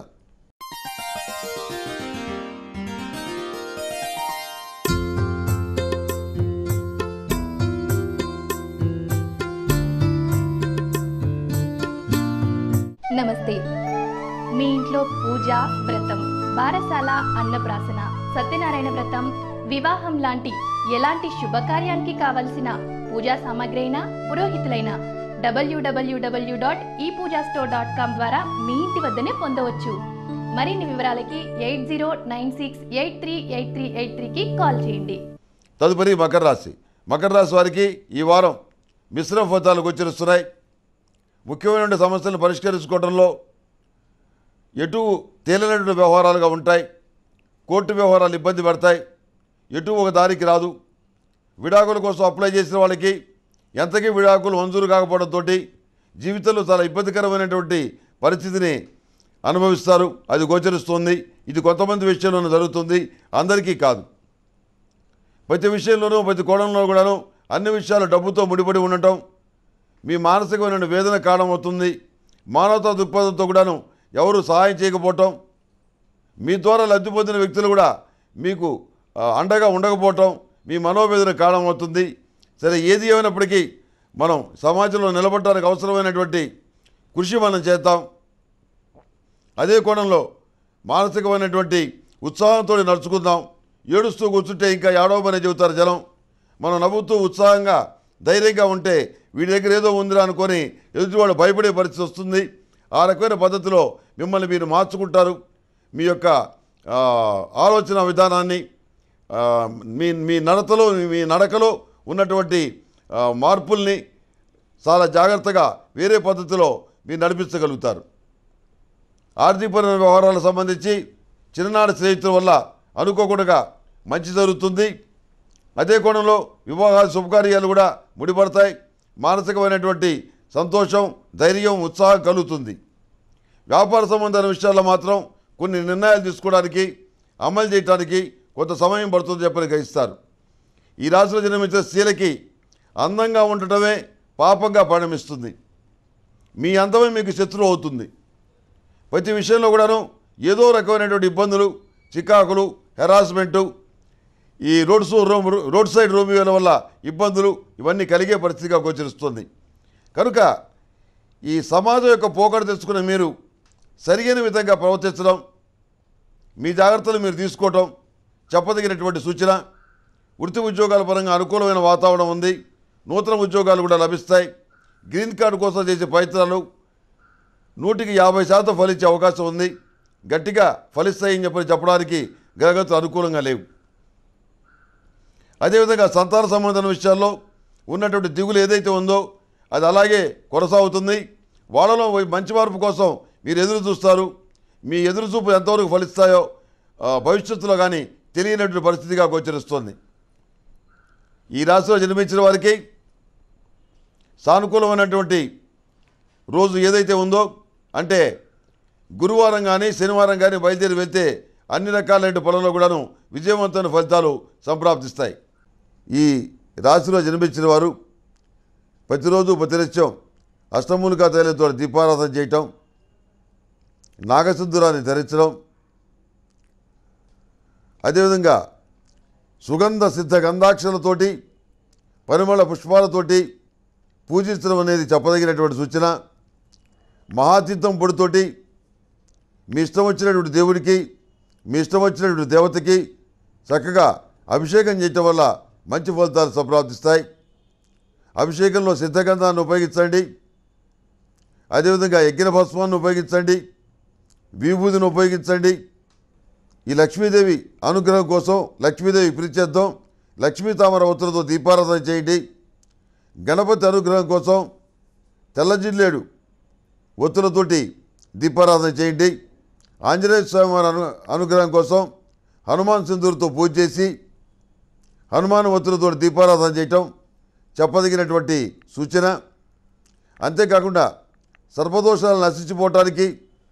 నమస్తే మీ ఇంట్లో పూజ వ్రతం బారసాల అన్నప్రాసన సత్యనారాయణ వ్రతం వివాహం లాంటి ఎలాంటి శుభకార్యానికి కావలసిన పూజా సామాగ్రి అయినా పురోహితులైన డబ్ల్యూడబ్ల్యూడబ్ల్యూ dot e Pooja store dot com ద్వారా మీ ఇంటి వద్దనే పొందవచ్చు మరిన్ని వివరాలకి eight zero nine six eight three eight three eight త్రీకి కాల్ చేయండి తదుపరి మకర రాశి మకర రాశి వారికి ఈ వారం మిశ్రమ ఫలితాలు గోచరిస్తున్నాయి ముఖ్యమైన సమస్యలను పరిష్కరించుకోవడంలో ఎటు తేలినటువంటి వ్యవహారాలుగా ఉంటాయి కోర్టు వ్యవహారాలు ఇబ్బంది పడతాయి ఎటు ఒక దారికి రాదు విడాకుల కోసం అప్లై చేసిన వాళ్ళకి ఎంతకీ విడాకులు మంజూరు కాకపోవడంతో జీవితంలో చాలా ఇబ్బందికరమైనటువంటి పరిస్థితిని అనుభవిస్తారు అది గోచరిస్తుంది ఇది కొంతమంది విషయంలోనూ జరుగుతుంది అందరికీ కాదు ప్రతి విషయంలోనూ ప్రతి కోణంలో కూడాను అన్ని విషయాలు డబ్బుతో ముడిపడి ఉండటం మీ మానసికమైన వేదన కారణమవుతుంది మానవతా దృక్పథంతో కూడాను ఎవరు సహాయం చేయకపోవటం మీ ద్వారా లబ్ధి పొందిన వ్యక్తులు కూడా మీకు ఆ, అండగా ఉండకపోవటం మీ మనోవేదన కారణమవుతుంది సరే ఏది ఏమైనప్పటికీ మనం సమాజంలో నిలబడడానికి అవసరమైనటువంటి కృషి మనం చేద్దాం అదే కోణంలో మానసికమైనటువంటి ఉత్సాహంతో నడుచుకుందాం ఏడుస్తూ కూర్చుంటే ఇంకా ఏడవమని చెబుతారు జనం మనం నవ్వుతూ ఉత్సాహంగా ధైర్యంగా ఉంటే వీడి దగ్గర ఏదో ఉందిరా అనుకొని ఎదుటివాడు భయపడే పరిస్థితి వస్తుంది ఆ రకమైన పద్ధతిలో మిమ్మల్ని మీరు మార్చుకుంటారు మీ యొక్క ఆ, ఆలోచన విధానాన్ని ఆ, మీ మీ నడతలో మీ నడకలో ఉన్నటువంటి ఆ, మార్పుల్ని చాలా జాగ్రత్తగా వేరే పద్ధతిలో మీరు నడిపించగలుగుతారు ఆర్థికపరమైన వ్యవహారాలకు సంబంధించి చిన్ననాటి స్నేహితుల వల్ల అనుకోకుండా మంచి జరుగుతుంది అదే కోణంలో వివాహాలు శుభకార్యాలు కూడా ముడిపడతాయి మానసికమైనటువంటి సంతోషం ధైర్యం ఉత్సాహం కలుగుతుంది వ్యాపార సంబంధమైన విషయాల్లో మాత్రం కొన్ని నిర్ణయాలు తీసుకోవడానికి అమలు చేయడానికి కొంత సమయం పడుతుంది చెప్పని గ్రహిస్తారు ఈ రాశిలో జన్మించిన స్త్రీలకి అందంగా ఉండటమే పాపంగా పరిణమిస్తుంది మీ అందమే మీకు శత్రువు అవుతుంది ప్రతి విషయంలో కూడాను ఏదో రకమైనటువంటి ఇబ్బందులు చికాకులు హెరాస్మెంటు ఈ రోడ్స్ రూమ్ రోడ్ సైడ్ రోమియోల వల్ల ఇబ్బందులు ఇవన్నీ కలిగే పరిస్థితిగా గోచరిస్తుంది కనుక ఈ సమాజం యొక్క పోకడ తెచ్చుకున్న మీరు సరియైన విధంగా ప్రవర్తించడం మీ జాగ్రత్తలు మీరు తీసుకోవటం చెప్పదగినటువంటి సూచన వృత్తి ఉద్యోగాల పరంగా అనుకూలమైన వాతావరణం ఉంది నూతన ఉద్యోగాలు కూడా లభిస్తాయి గ్రీన్ కార్డు కోసం చేసే ప్రయత్నాలు నూటికి యాభై శాతం ఫలించే అవకాశం ఉంది గట్టిగా ఫలిస్తాయని చెప్పని చెప్పడానికి గ్రహగతులు అనుకూలంగా లేవు అదేవిధంగా సంతాన సంబంధం విషయాల్లో ఉన్నటువంటి దిగులు ఏదైతే ఉందో అది అలాగే కొనసాగుతుంది వాళ్ళలో ఓ మంచి మార్పు కోసం మీరు ఎదురు చూస్తారు మీ ఎదురు చూపు ఎంతవరకు ఫలిస్తాయో ఆ, భవిష్యత్తులో కానీ తెలియనటువంటి పరిస్థితిగా గోచరిస్తుంది ఈ రాశిలో జన్మించిన వారికి సానుకూలమైనటువంటి రోజు ఏదైతే ఉందో అంటే గురువారం కానీ శనివారం కానీ బయలుదేరి వెళ్తే అన్ని రకాలైన పనుల్లో కూడాను విజయవంతమైన ఫలితాలు సంప్రాప్తిస్తాయి ఈ రాశిలో జన్మించిన వారు ప్రతిరోజు ప్రతినిత్యం అష్టమూలికా తైలంతో దీపారాధన చేయటం నాగసింధురాన్ని ధరించడం అదేవిధంగా సుగంధ సిద్ధ గంధాక్షలతోటి పరిమళ పుష్పాలతోటి పూజించడం అనేది చెప్పదగినటువంటి సూచన మహాతీర్థం పొడితోటి మీ ఇష్టం వచ్చినటువంటి దేవుడికి మీ ఇష్టం వచ్చినటువంటి దేవతకి చక్కగా అభిషేకం చేయటం వల్ల మంచి ఫలితాలు సంప్రాప్తిస్తాయి అభిషేకంలో సిద్ధగంధాన్ని ఉపయోగించండి అదేవిధంగా యజ్ఞ భస్మాన్ని ఉపయోగించండి విభూతిని ఉపయోగించండి ఈ లక్ష్మీదేవి అనుగ్రహం కోసం లక్ష్మీదేవి ప్రీత్యర్థం లక్ష్మీ తామర ఒత్తులతో దీపారాధన చేయండి గణపతి అనుగ్రహం కోసం తెల్ల జిల్లేడు ఒత్తులతోటి దీపారాధన చేయండి ఆంజనేయ స్వామి వారి అను అనుగ్రహం కోసం హనుమాన్ సింధూరుతో పూజ చేసి హనుమాన్ ఒత్తులతో దీపారాధన చేయటం చెప్పదగినటువంటి సూచన అంతేకాకుండా సర్పదోషాలు నశించిపోవటానికి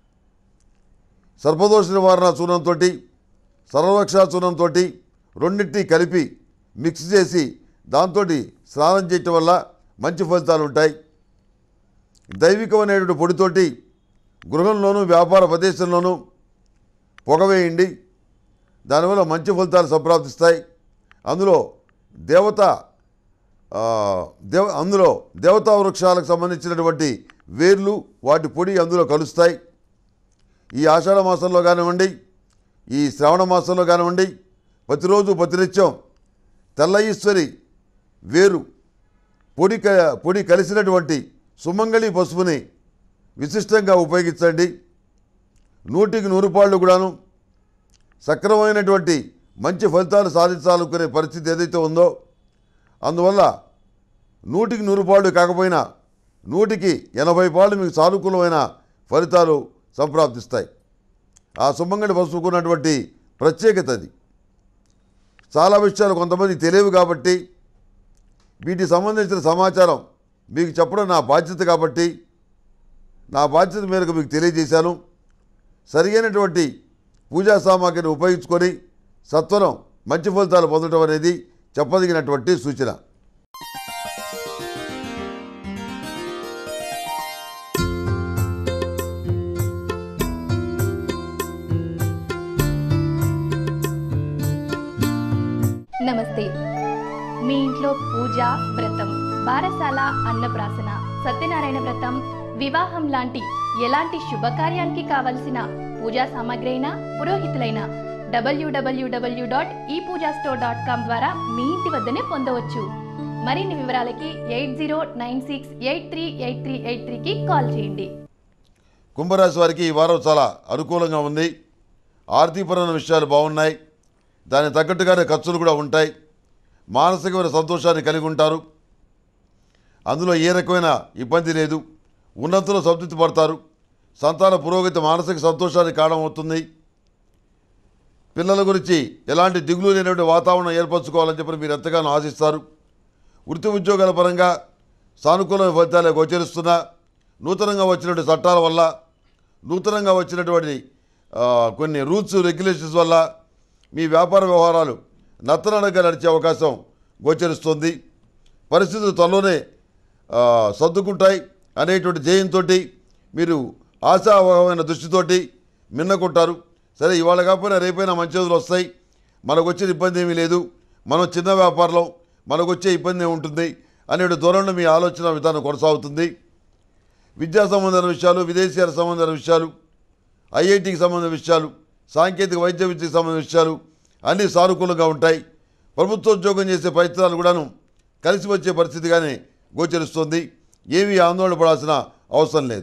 సర్పదోష నివారణ చూర్ణంతో సర్వరక్షా చూర్ణంతో రెండింటినీ కలిపి మిక్స్ చేసి దాంతో స్నానం చేయటం వల్ల మంచి ఫలితాలు ఉంటాయి దైవికమైనటువంటి పొడితోటి గృహంలోనూ వ్యాపార ప్రదేశంలోనూ పొగవేయండి దానివల్ల మంచి ఫలితాలు సంప్రాప్తిస్తాయి అందులో దేవత ఆ, దేవ అందులో దేవతా వృక్షాలకు సంబంధించినటువంటి వేర్లు వాటి పొడి అందులో కలుస్తాయి ఈ ఆషాఢ మాసంలో కానివ్వండి ఈ శ్రావణ మాసంలో కానివ్వండి ప్రతిరోజు ప్రతినిత్యం తెల్ల ఈశ్వరి వేరు పొడి క పొడి కలిసినటువంటి సుమంగళి పసుపుని విశిష్టంగా ఉపయోగించండి నూటికి నూరు పాళ్ళు కూడాను సక్రమమైనటువంటి మంచి ఫలితాలు సాధించాలనుకునే పరిస్థితి ఏదైతే ఉందో అందువల్ల నూటికి నూరు పాళ్ళు కాకపోయినా నూటికి ఎనభై పాళ్ళు మీకు సానుకూలమైన ఫలితాలు సంప్రాప్తిస్తాయి ఆ సుమంగళి పసుపుకున్నటువంటి ప్రత్యేకత అది చాలా విషయాలు కొంతమంది తెలియవు కాబట్టి వీటికి సంబంధించిన సమాచారం మీకు చెప్పడం నా బాధ్యత కాబట్టి నా బాధ్యత మేరకు మీకు తెలియజేశాను సరియైనటువంటి పూజా సామాగ్రిని ఉపయోగించుకొని సత్వరం మంచి ఫలితాలు పొందడం అనేది చెప్పదగినటువంటి సూచన నమస్తే మీ ఇంట్లో పూజ వ్రతం బారసాల అన్నప్రాసన సత్యనారాయణ వ్రతం వివాహం లాంటి ఎలాంటి శుభకార్యానికి కావలసిన పూజా సామాగ్రి అయినా పురోహితులైన డబ్ల్యూడబ్ల్యూడబ్ల్యూ dot e Pooja store dot com ద్వారా మీ ఇంటి వద్దనే పొందవచ్చు మరిన్ని వివరాలకి eight zero nine six eight three eight three eight త్రీకి కాల్ చేయండి కుంభరాశి వారికి ఈ వారం చాలా అనుకూలంగా ఉంది ఆర్థికపరమైన విషయాలు బాగున్నాయి దానికి తగ్గట్టుగానే ఖర్చులు కూడా ఉంటాయి మానసికమైన సంతోషాన్ని కలిగి ఉంటారు అందులో ఏ రకమైన ఇబ్బంది లేదు ఉన్నతులు సంతృప్తి పడతారు సంతాన పురోగతి మానసిక సంతోషానికి కారణమవుతుంది పిల్లల గురించి ఎలాంటి దిగులు లేనటువంటి వాతావరణం ఏర్పరచుకోవాలని చెప్పి మీరు ఎంతగానో ఆశిస్తారు వృత్తి ఉద్యోగాల పరంగా సానుకూల ఫలితాలే గోచరిస్తున్నా నూతనంగా వచ్చినటువంటి చట్టాల వల్ల నూతనంగా వచ్చినటువంటి ఆ, కొన్ని రూల్స్ రెగ్యులేషన్స్ వల్ల మీ వ్యాపార వ్యవహారాలు నత్తనడగా నడిచే అవకాశం గోచరిస్తుంది పరిస్థితులు త్వరలోనే ఆ, సర్దుకుంటాయి అనేటువంటి జయంతో మీరు ఆశావహమైన దృష్టితోటి మిన్నకుంటారు సరే ఇవాళ కాకపోయినా రేపైనా మంచి రోజులు వస్తాయి మనకు వచ్చిన ఇబ్బంది ఏమీ లేదు మనం చిన్న వ్యాపారంలో మనకు వచ్చే ఇబ్బంది ఏముంటుంది అనే ధోరణిలో మీ ఆలోచన విధానం కొనసాగుతుంది విద్యా సంబంధమైన విషయాలు విదేశీయాల సంబంధమైన విషయాలు ఐఐటికి సంబంధించిన విషయాలు సాంకేతిక వైద్య విద్యకు సంబంధించిన విషయాలు అన్నీ సానుకూలంగా ఉంటాయి ప్రభుత్వ ఉద్యోగం చేసే ప్రయత్నాలు కూడాను కలిసి వచ్చే పరిస్థితిగానే గోచరిస్తుంది ఏమీ ఆందోళన పడాల్సిన అవసరం లేదు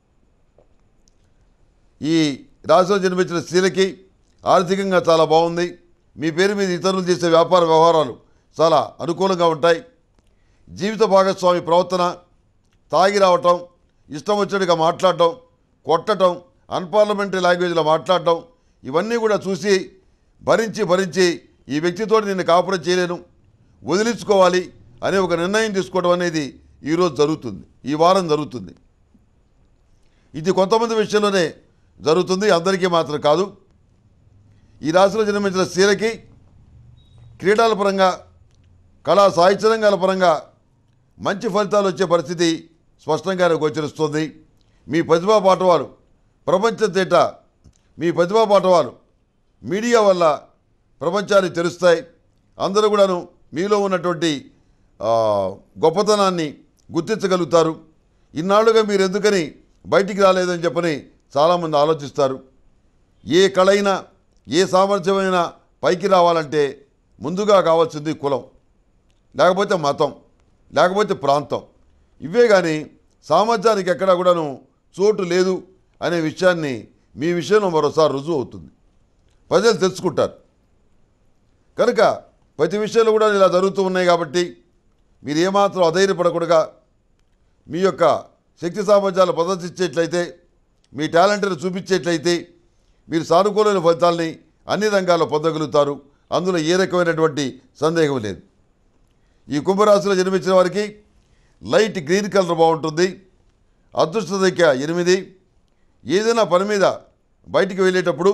ఈ రాశిలో జన్మించిన స్త్రీలకి ఆర్థికంగా చాలా బాగుంది మీ పేరు మీద ఇతరులు చేసే వ్యాపార వ్యవహారాలు చాలా అనుకూలంగా ఉంటాయి జీవిత భాగస్వామి ప్రవర్తన తాగి రావటం ఇష్టం వచ్చినట్టుగా మాట్లాడటం కొట్టడం అన్పార్లమెంటరీ లాంగ్వేజ్లో మాట్లాడటం ఇవన్నీ కూడా చూసి భరించి భరించి ఈ వ్యక్తితో నేను కాపురం చేయలేను వదిలించుకోవాలి అనే ఒక నిర్ణయం తీసుకోవడం అనేది ఈరోజు జరుగుతుంది ఈ వారం జరుగుతుంది ఇది కొంతమంది విషయంలోనే జరుగుతుంది అందరికీ మాత్రం కాదు ఈ రాశిలో జన్మించిన స్త్రీలకి క్రీడల పరంగా కళా సాహిత్య రంగాల పరంగా మంచి ఫలితాలు వచ్చే పరిస్థితి స్పష్టంగానే గోచరిస్తుంది మీ ప్రతిభా పాఠవాలు ప్రపంచ తేట మీ ప్రతిభా పాఠవాలు మీడియా వల్ల ప్రపంచాన్ని తెలుస్తాయి అందరూ కూడాను మీలో ఉన్నటువంటి ఆ, గొప్పతనాన్ని గుర్తించగలుగుతారు ఇన్నాళ్ళుగా మీరు ఎందుకని బయటికి రాలేదని చెప్పని చాలామంది ఆలోచిస్తారు ఏ కళైనా ఏ సామర్థ్యమైనా పైకి రావాలంటే ముందుగా కావాల్సింది కులం లేకపోతే మతం లేకపోతే ప్రాంతం ఇవే కానీ సామర్థ్యానికి ఎక్కడా కూడాను చోటు లేదు అనే విషయాన్ని మీ విషయంలో మరోసారి రుజువు అవుతుంది ప్రజలు తెలుసుకుంటారు కనుక ప్రతి విషయంలో కూడా ఇలా జరుగుతూ ఉన్నాయి కాబట్టి మీరు ఏమాత్రం అధైర్యపడకుండా మీ యొక్క శక్తి సామర్థ్యాలు ప్రదర్శించేట్లయితే మీ టాలెంట్ని చూపించేట్లయితే మీరు సానుకూలమైన ఫలితాల్ని అన్ని రంగాల్లో పొందగలుగుతారు అందులో ఏ రకమైనటువంటి సందేహం లేదు ఈ కుంభరాశిలో జన్మించిన వారికి లైట్ గ్రీన్ కలర్ బాగుంటుంది అదృష్ట సంఖ్య ఎనిమిది ఏదైనా పని మీద బయటికి వెళ్ళేటప్పుడు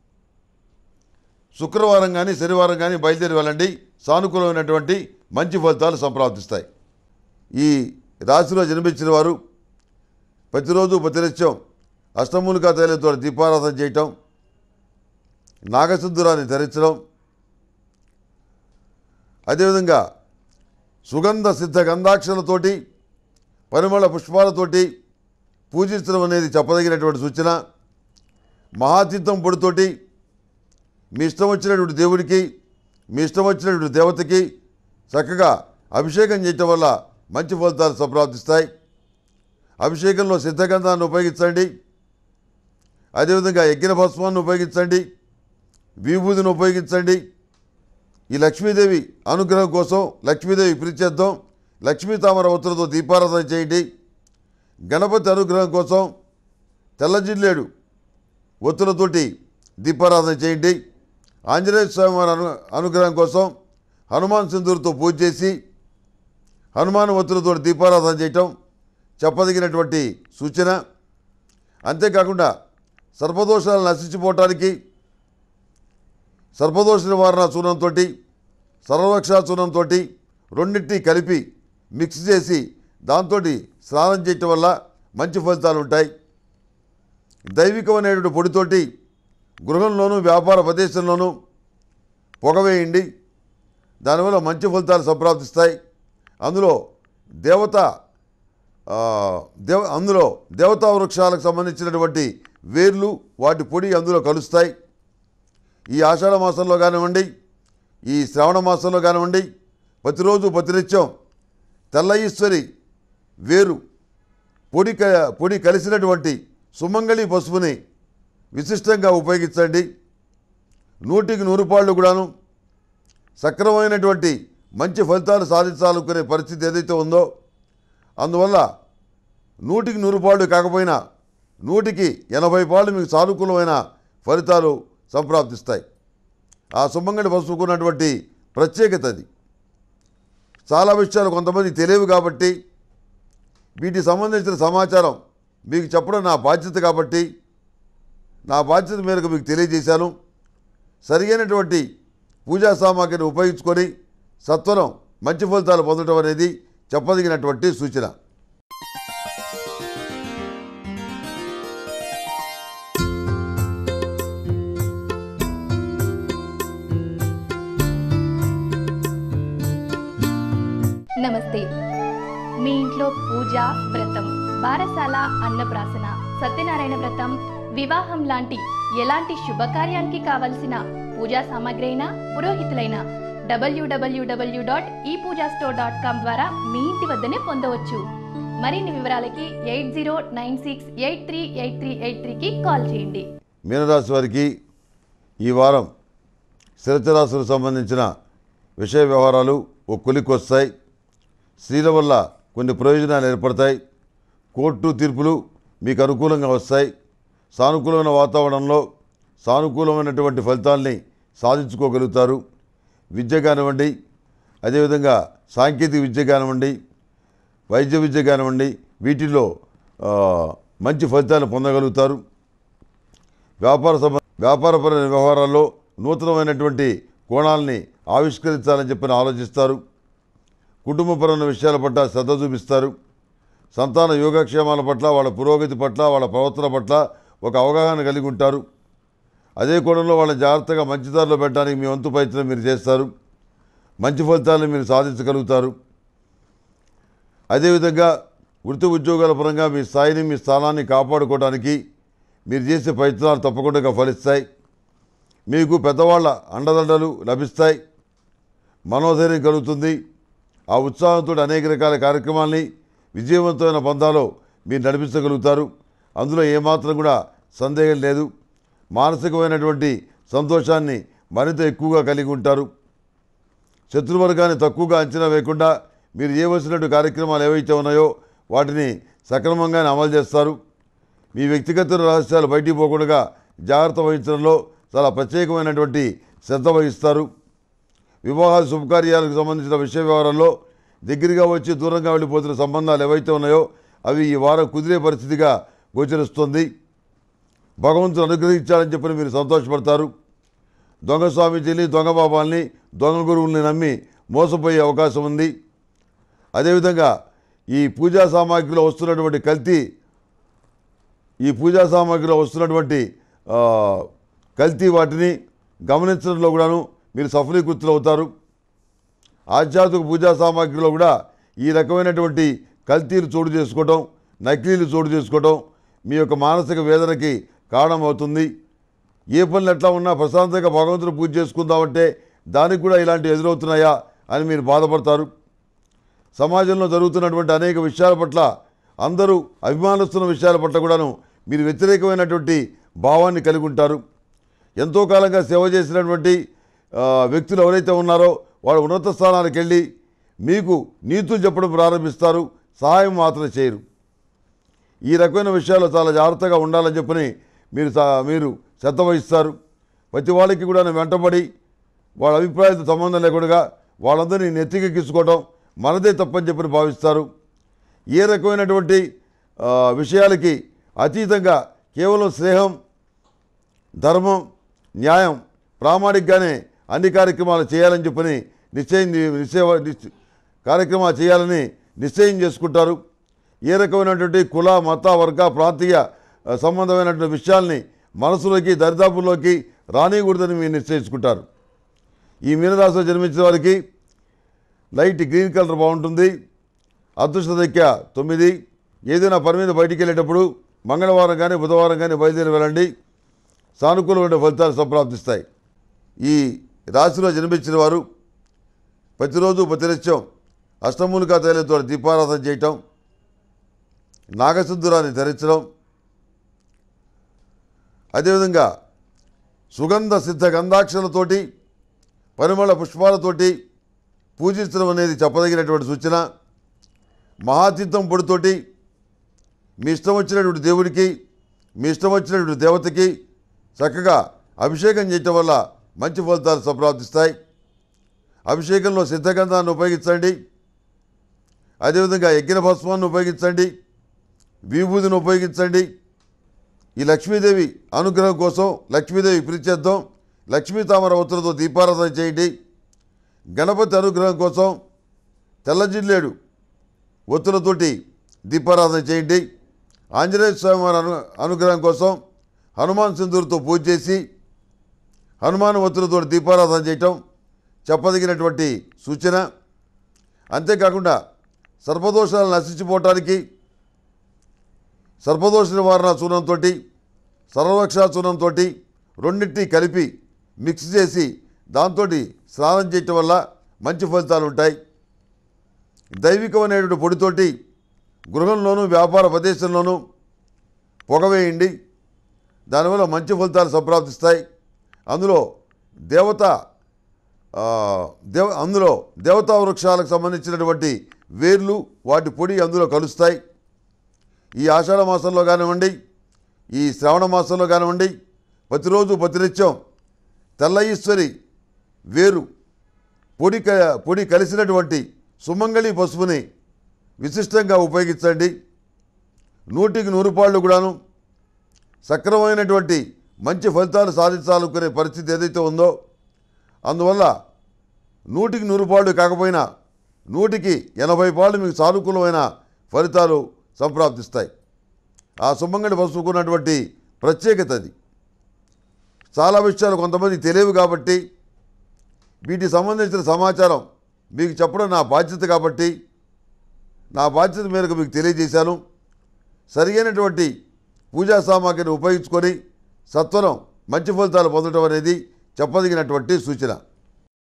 శుక్రవారం కానీ శనివారం కానీ బయలుదేరి వెళ్ళండి సానుకూలమైనటువంటి మంచి ఫలితాలు సంప్రాప్తిస్తాయి ఈ రాశిలో జన్మించిన వారు ప్రతిరోజు ప్రతినిత్యం అష్టమూలికా తైలంతో దీపారాధన చేయటం నాగసింధురాన్ని ధరించడం అదేవిధంగా సుగంధ సిద్ధ గంధాక్షలతోటి పరిమళ పుష్పాలతోటి పూజించడం అనేది చెప్పదగినటువంటి సూచన మహాతీర్థం పొడితోటి మీ ఇష్టం వచ్చినటువంటి దేవుడికి మీ ఇష్టం వచ్చినటువంటి దేవతకి చక్కగా అభిషేకం చేయటం వల్ల మంచి ఫలితాలు సంప్రాప్తిస్తాయి అభిషేకంలో సిద్ధగంధాన్ని ఉపయోగించండి అదేవిధంగా యజ్ఞ భస్మాన్ని ఉపయోగించండి విభూతిని ఉపయోగించండి ఈ లక్ష్మీదేవి అనుగ్రహం కోసం లక్ష్మీదేవి ప్రీత్యర్థం లక్ష్మీ తామర ఒత్తులతో దీపారాధన చేయండి గణపతి అనుగ్రహం కోసం తెల్ల జిల్లేడు ఒత్తులతోటి దీపారాధన చేయండి ఆంజనేయ స్వామి వారి అను అనుగ్రహం కోసం హనుమాన్ సింధూరుతో పూజ చేసి హనుమాన్ ఒత్తులతో దీపారాధన చేయటం చెప్పదగినటువంటి సూచన అంతేకాకుండా సర్పదోషాలు నశించిపోవటానికి సర్పదోష నివారణ చూర్ణంతో సర్వరక్షా చూర్ణంతో రెండింటినీ కలిపి మిక్స్ చేసి దాంతో స్నానం చేయటం వల్ల మంచి ఫలితాలు ఉంటాయి దైవికమైనటువంటి పొడితోటి గృహంలోనూ వ్యాపార ప్రదేశంలోనూ పొగవేయండి దానివల్ల మంచి ఫలితాలు సంప్రాప్తిస్తాయి అందులో దేవత ఆ, దేవ అందులో దేవతా వృక్షాలకు సంబంధించినటువంటి వేర్లు వాటి పొడి అందులో కలుస్తాయి ఈ ఆషాఢ మాసంలో కానివ్వండి ఈ శ్రావణ మాసంలో కానివ్వండి ప్రతిరోజు ప్రతినిత్యం తెల్ల ఈశ్వరి వేరు పొడి క పొడి కలిసినటువంటి సుమంగళి పసుపుని విశిష్టంగా ఉపయోగించండి నూటికి నూరు పాళ్ళు కూడాను సక్రమమైనటువంటి మంచి ఫలితాలు సాధించాలనుకునే పరిస్థితి ఏదైతే ఉందో అందువల్ల నూటికి నూరు పాళ్ళు కాకపోయినా నూటికి ఎనభై పాళ్ళు మీకు సానుకూలమైన ఫలితాలు సంప్రాప్తిస్తాయి ఆ సుమంగళి పసుపుకున్నటువంటి ప్రత్యేకత అది చాలా విషయాలు కొంతమంది తెలియవు కాబట్టి వీటికి సంబంధించిన సమాచారం మీకు చెప్పడం నా బాధ్యత కాబట్టి నా బాధ్యత మేరకు మీకు తెలియజేశాను సరియైనటువంటి పూజా సామాగ్రిని ఉపయోగించుకొని సత్వరం మంచి ఫలితాలు పొందడం అనేది చెప్పదగినటువంటి సూచన నమస్తే మీ ఇంట్లో పూజ వ్రతం బారసాల అన్నప్రాసన సత్యనారాయణ వ్రతం వివాహం లాంటి ఎలాంటి శుభకార్యానికి కావలసిన పూజా సామాగ్రి అయినా పురోహితులైన డబ్ల్యూడబ్ల్యూడబ్ల్యూ dot e Pooja store dot com ద్వారా మీ ఇంటి వద్దనే పొందవచ్చు మరిన్ని వివరాలకి eight zero nine six eight three eight three eight త్రీకి కాల్ చేయండి మీనరాశి వారికి ఈ వారం స్థిరచరాశులకు సంబంధించిన విషయ వ్యవహారాలు ఓ కొలికి వస్తాయి స్త్రీల వల్ల కొన్ని ప్రయోజనాలు ఏర్పడతాయి కోర్టు తీర్పులు మీకు అనుకూలంగా వస్తాయి సానుకూలమైన వాతావరణంలో సానుకూలమైనటువంటి ఫలితాల్ని సాధించుకోగలుగుతారు విద్య కానివ్వండి అదేవిధంగా సాంకేతిక విద్య కానివ్వండి వైద్య విద్య కానివ్వండి వీటిల్లో ఆ, మంచి ఫలితాలు పొందగలుగుతారు వ్యాపార సంబ వ్యాపారపరమైన వ్యవహారాల్లో నూతనమైనటువంటి కోణాలని ఆవిష్కరించాలని చెప్పి ఆలోచిస్తారు కుటుంబపరమైన విషయాల పట్ల శ్రద్ధ చూపిస్తారు సంతాన యోగక్షేమాల పట్ల వాళ్ళ పురోగతి పట్ల వాళ్ళ ప్రవర్తన పట్ల ఒక అవగాహన కలిగి ఉంటారు అదే కోణంలో వాళ్ళని జాగ్రత్తగా మంచి దారిలో పెట్టడానికి మీ వంతు ప్రయత్నం మీరు చేస్తారు మంచి ఫలితాలను మీరు సాధించగలుగుతారు అదేవిధంగా వృత్తి ఉద్యోగాల పరంగా మీ స్థాయిని మీ స్థానాన్ని కాపాడుకోవడానికి మీరు చేసే ప్రయత్నాలు తప్పకుండా ఫలిస్తాయి మీకు పెద్దవాళ్ళ అండదండలు లభిస్తాయి మనోధైర్యం కలుగుతుంది ఆ ఉత్సాహంతో అనేక రకాల కార్యక్రమాల్ని విజయవంతమైన బంధాలో మీరు నడిపించగలుగుతారు అందులో ఏమాత్రం కూడా సందేహం లేదు మానసికమైనటువంటి సంతోషాన్ని మరింత ఎక్కువగా కలిగి ఉంటారు శత్రువర్గాన్ని తక్కువగా అంచనా వేయకుండా మీరు చేయవలసినటువంటి కార్యక్రమాలు ఏవైతే ఉన్నాయో వాటిని సక్రమంగానే అమలు చేస్తారు మీ వ్యక్తిగత రహస్యాలు బయటికి పోకుండా జాగ్రత్త వహించడంలో చాలా ప్రత్యేకమైనటువంటి శ్రద్ధ వహిస్తారు వివాహాల శుభకార్యాలకు సంబంధించిన విషయ వ్యవహారాల్లో దగ్గరగా వచ్చి దూరంగా వెళ్ళిపోతున్న సంబంధాలు ఏవైతే ఉన్నాయో అవి ఈ వారం కుదిరే పరిస్థితిగా గోచరిస్తుంది భగవంతుడు అనుగ్రహించాలని చెప్పని మీరు సంతోషపడతారు దొంగ స్వామీజీని దొంగ బాబాల్ని దొంగ గురువుల్ని నమ్మి మోసపోయే అవకాశం ఉంది అదేవిధంగా ఈ పూజా సామాగ్రిలో వస్తున్నటువంటి కల్తీ ఈ పూజా సామాగ్రిలో వస్తున్నటువంటి ఆ, కల్తీ వాటిని గమనించడంలో కూడాను మీరు సఫలీకృతులు అవుతారు ఆధ్యాత్మిక పూజా సామాగ్రిలో కూడా ఈ రకమైనటువంటి కల్తీలు చోటు చేసుకోవటం నకిలీలు చోటు చేసుకోవటం మీ యొక్క మానసిక వేదనకి కారణమవుతుంది ఏ పనులు ఎట్లా ఉన్నా ప్రశాంతంగా భగవంతుని పూజ చేసుకుందామంటే దానికి కూడా ఇలాంటివి ఎదురవుతున్నాయా అని మీరు బాధపడతారు సమాజంలో జరుగుతున్నటువంటి అనేక విషయాల పట్ల అందరూ అభిమానిస్తున్న విషయాల పట్ల కూడాను మీరు వ్యతిరేకమైనటువంటి భావాన్ని కలిగి ఉంటారు ఎంతో కాలంగా సేవ చేసినటువంటి ఆ, వ్యక్తులు ఎవరైతే ఉన్నారో వాళ్ళు ఉన్నత స్థానానికి వెళ్ళి మీకు నీతులు చెప్పడం ప్రారంభిస్తారు సహాయం మాత్రం చేయరు ఈ రకమైన విషయాల్లో చాలా జాగ్రత్తగా ఉండాలని చెప్పని మీరు సా- మీరు శ్రద్ధ వహిస్తారు ప్రతి వాళ్ళకి కూడా వెంటబడి వాళ్ళ అభిప్రాయాలతో సంబంధం లేకుండా వాళ్ళందరినీ నెత్తికెక్కించుకోవడం మనదే తప్పని చెప్పని భావిస్తారు ఏ రకమైనటువంటి ఆ, విషయాలకి అతీతంగా కేవలం స్నేహం ధర్మం న్యాయం ప్రామాణికంగానే అన్ని కార్యక్రమాలు చేయాలని చెప్పని నిశ్చయం నిశ్చయ నిశ్చ- కార్యక్రమాలు చేయాలని నిశ్చయం చేసుకుంటారు ఏ రకమైనటువంటి కుల మత వర్గ ప్రాంతీయ ఆ, సంబంధమైనటువంటి విషయాల్ని మనసులోకి దరిదాపుల్లోకి రానియకూడదని మీరు నిశ్చయించుకుంటారు ఈ మీనరాశిలో జన్మించిన వారికి లైట్ గ్రీన్ కలర్ బాగుంటుంది అదృష్ట సంఖ్య తొమ్మిది ఏదైనా పని మీద బయటికి వెళ్ళేటప్పుడు మంగళవారం కానీ బుధవారం కానీ బయలుదేరి వెళ్ళండి సానుకూలమైన ఫలితాలు సంప్రాప్తిస్తాయి ఈ రాశిలో జన్మించిన వారు ప్రతిరోజు ప్రతినిత్యం అష్టమూలికా తైలంతో దీపారాధన చేయటం నాగసింధురాన్ని ధరించడం అదేవిధంగా సుగంధ సిద్ధ గంధాక్షలతోటి పరిమళ పుష్పాలతోటి పూజించడం అనేది చెప్పదగినటువంటి సూచన మహాతీర్థం పొడితోటి మీ ఇష్టం వచ్చినటువంటి దేవుడికి మీ ఇష్టం వచ్చినటువంటి దేవతకి చక్కగా అభిషేకం చేయటం వల్ల మంచి ఫలితాలు సంప్రాప్తిస్తాయి అభిషేకంలో సిద్ధగంధాన్ని ఉపయోగించండి అదేవిధంగా యజ్ఞ భస్మాన్ని ఉపయోగించండి విభూతిని ఉపయోగించండి ఈ లక్ష్మీదేవి అనుగ్రహం కోసం లక్ష్మీదేవి ప్రీత్యర్థం లక్ష్మీ తామర ఒత్తులతో దీపారాధన చేయండి గణపతి అనుగ్రహం కోసం తెల్ల జిల్లేడు ఒత్తులతోటి దీపారాధన చేయండి ఆంజనేయ స్వామి వారి అను అనుగ్రహం కోసం హనుమాన్ సింధూరుతో పూజ చేసి హనుమాన్ ఒత్తులతో దీపారాధన చేయటం చెప్పదగినటువంటి సూచన అంతేకాకుండా సర్పదోషాలు నశించిపోవటానికి సర్పదోష నివారణ చూర్ణంతో సర్వరక్షా చూర్ణంతో రెండింటినీ కలిపి మిక్స్ చేసి దాంతో స్నానం చేయటం వల్ల మంచి ఫలితాలు ఉంటాయి దైవికమైనటువంటి పొడితోటి గృహంలోనూ వ్యాపార ప్రదేశంలోనూ పొగవేయండి దానివల్ల మంచి ఫలితాలు సంప్రాప్తిస్తాయి అందులో దేవత ఆ, దేవ అందులో దేవతా వృక్షాలకు సంబంధించినటువంటి వేర్లు వాటి పొడి అందులో కలుస్తాయి ఈ ఆషాఢ మాసంలో కానివ్వండి ఈ శ్రావణ మాసంలో కానివ్వండి ప్రతిరోజు ప్రతినిత్యం తెల్ల ఈశ్వరి వేరు పొడి క పొడి కలిసినటువంటి సుమంగళి పసుపుని విశిష్టంగా ఉపయోగించండి నూటికి నూరు పాళ్ళు కూడాను సక్రమమైనటువంటి మంచి ఫలితాలు సాధించాలనుకునే పరిస్థితి ఏదైతే ఉందో అందువల్ల నూటికి నూరు పాళ్ళు కాకపోయినా నూటికి ఎనభై పాళ్ళు మీకు సానుకూలమైన ఫలితాలు సంప్రాప్తిస్తాయి ఆ సుమంగళి పసుపుకున్నటువంటి ప్రత్యేకత అది చాలా విషయాలు కొంతమంది తెలియవు కాబట్టి వీటికి సంబంధించిన సమాచారం మీకు చెప్పడం నా బాధ్యత కాబట్టి నా బాధ్యత మేరకు మీకు తెలియజేశాను సరియైనటువంటి పూజా సామాగ్రిని ఉపయోగించుకొని సత్వరం మంచి ఫలితాలు పొందడం అనేది చెప్పదగినటువంటి సూచన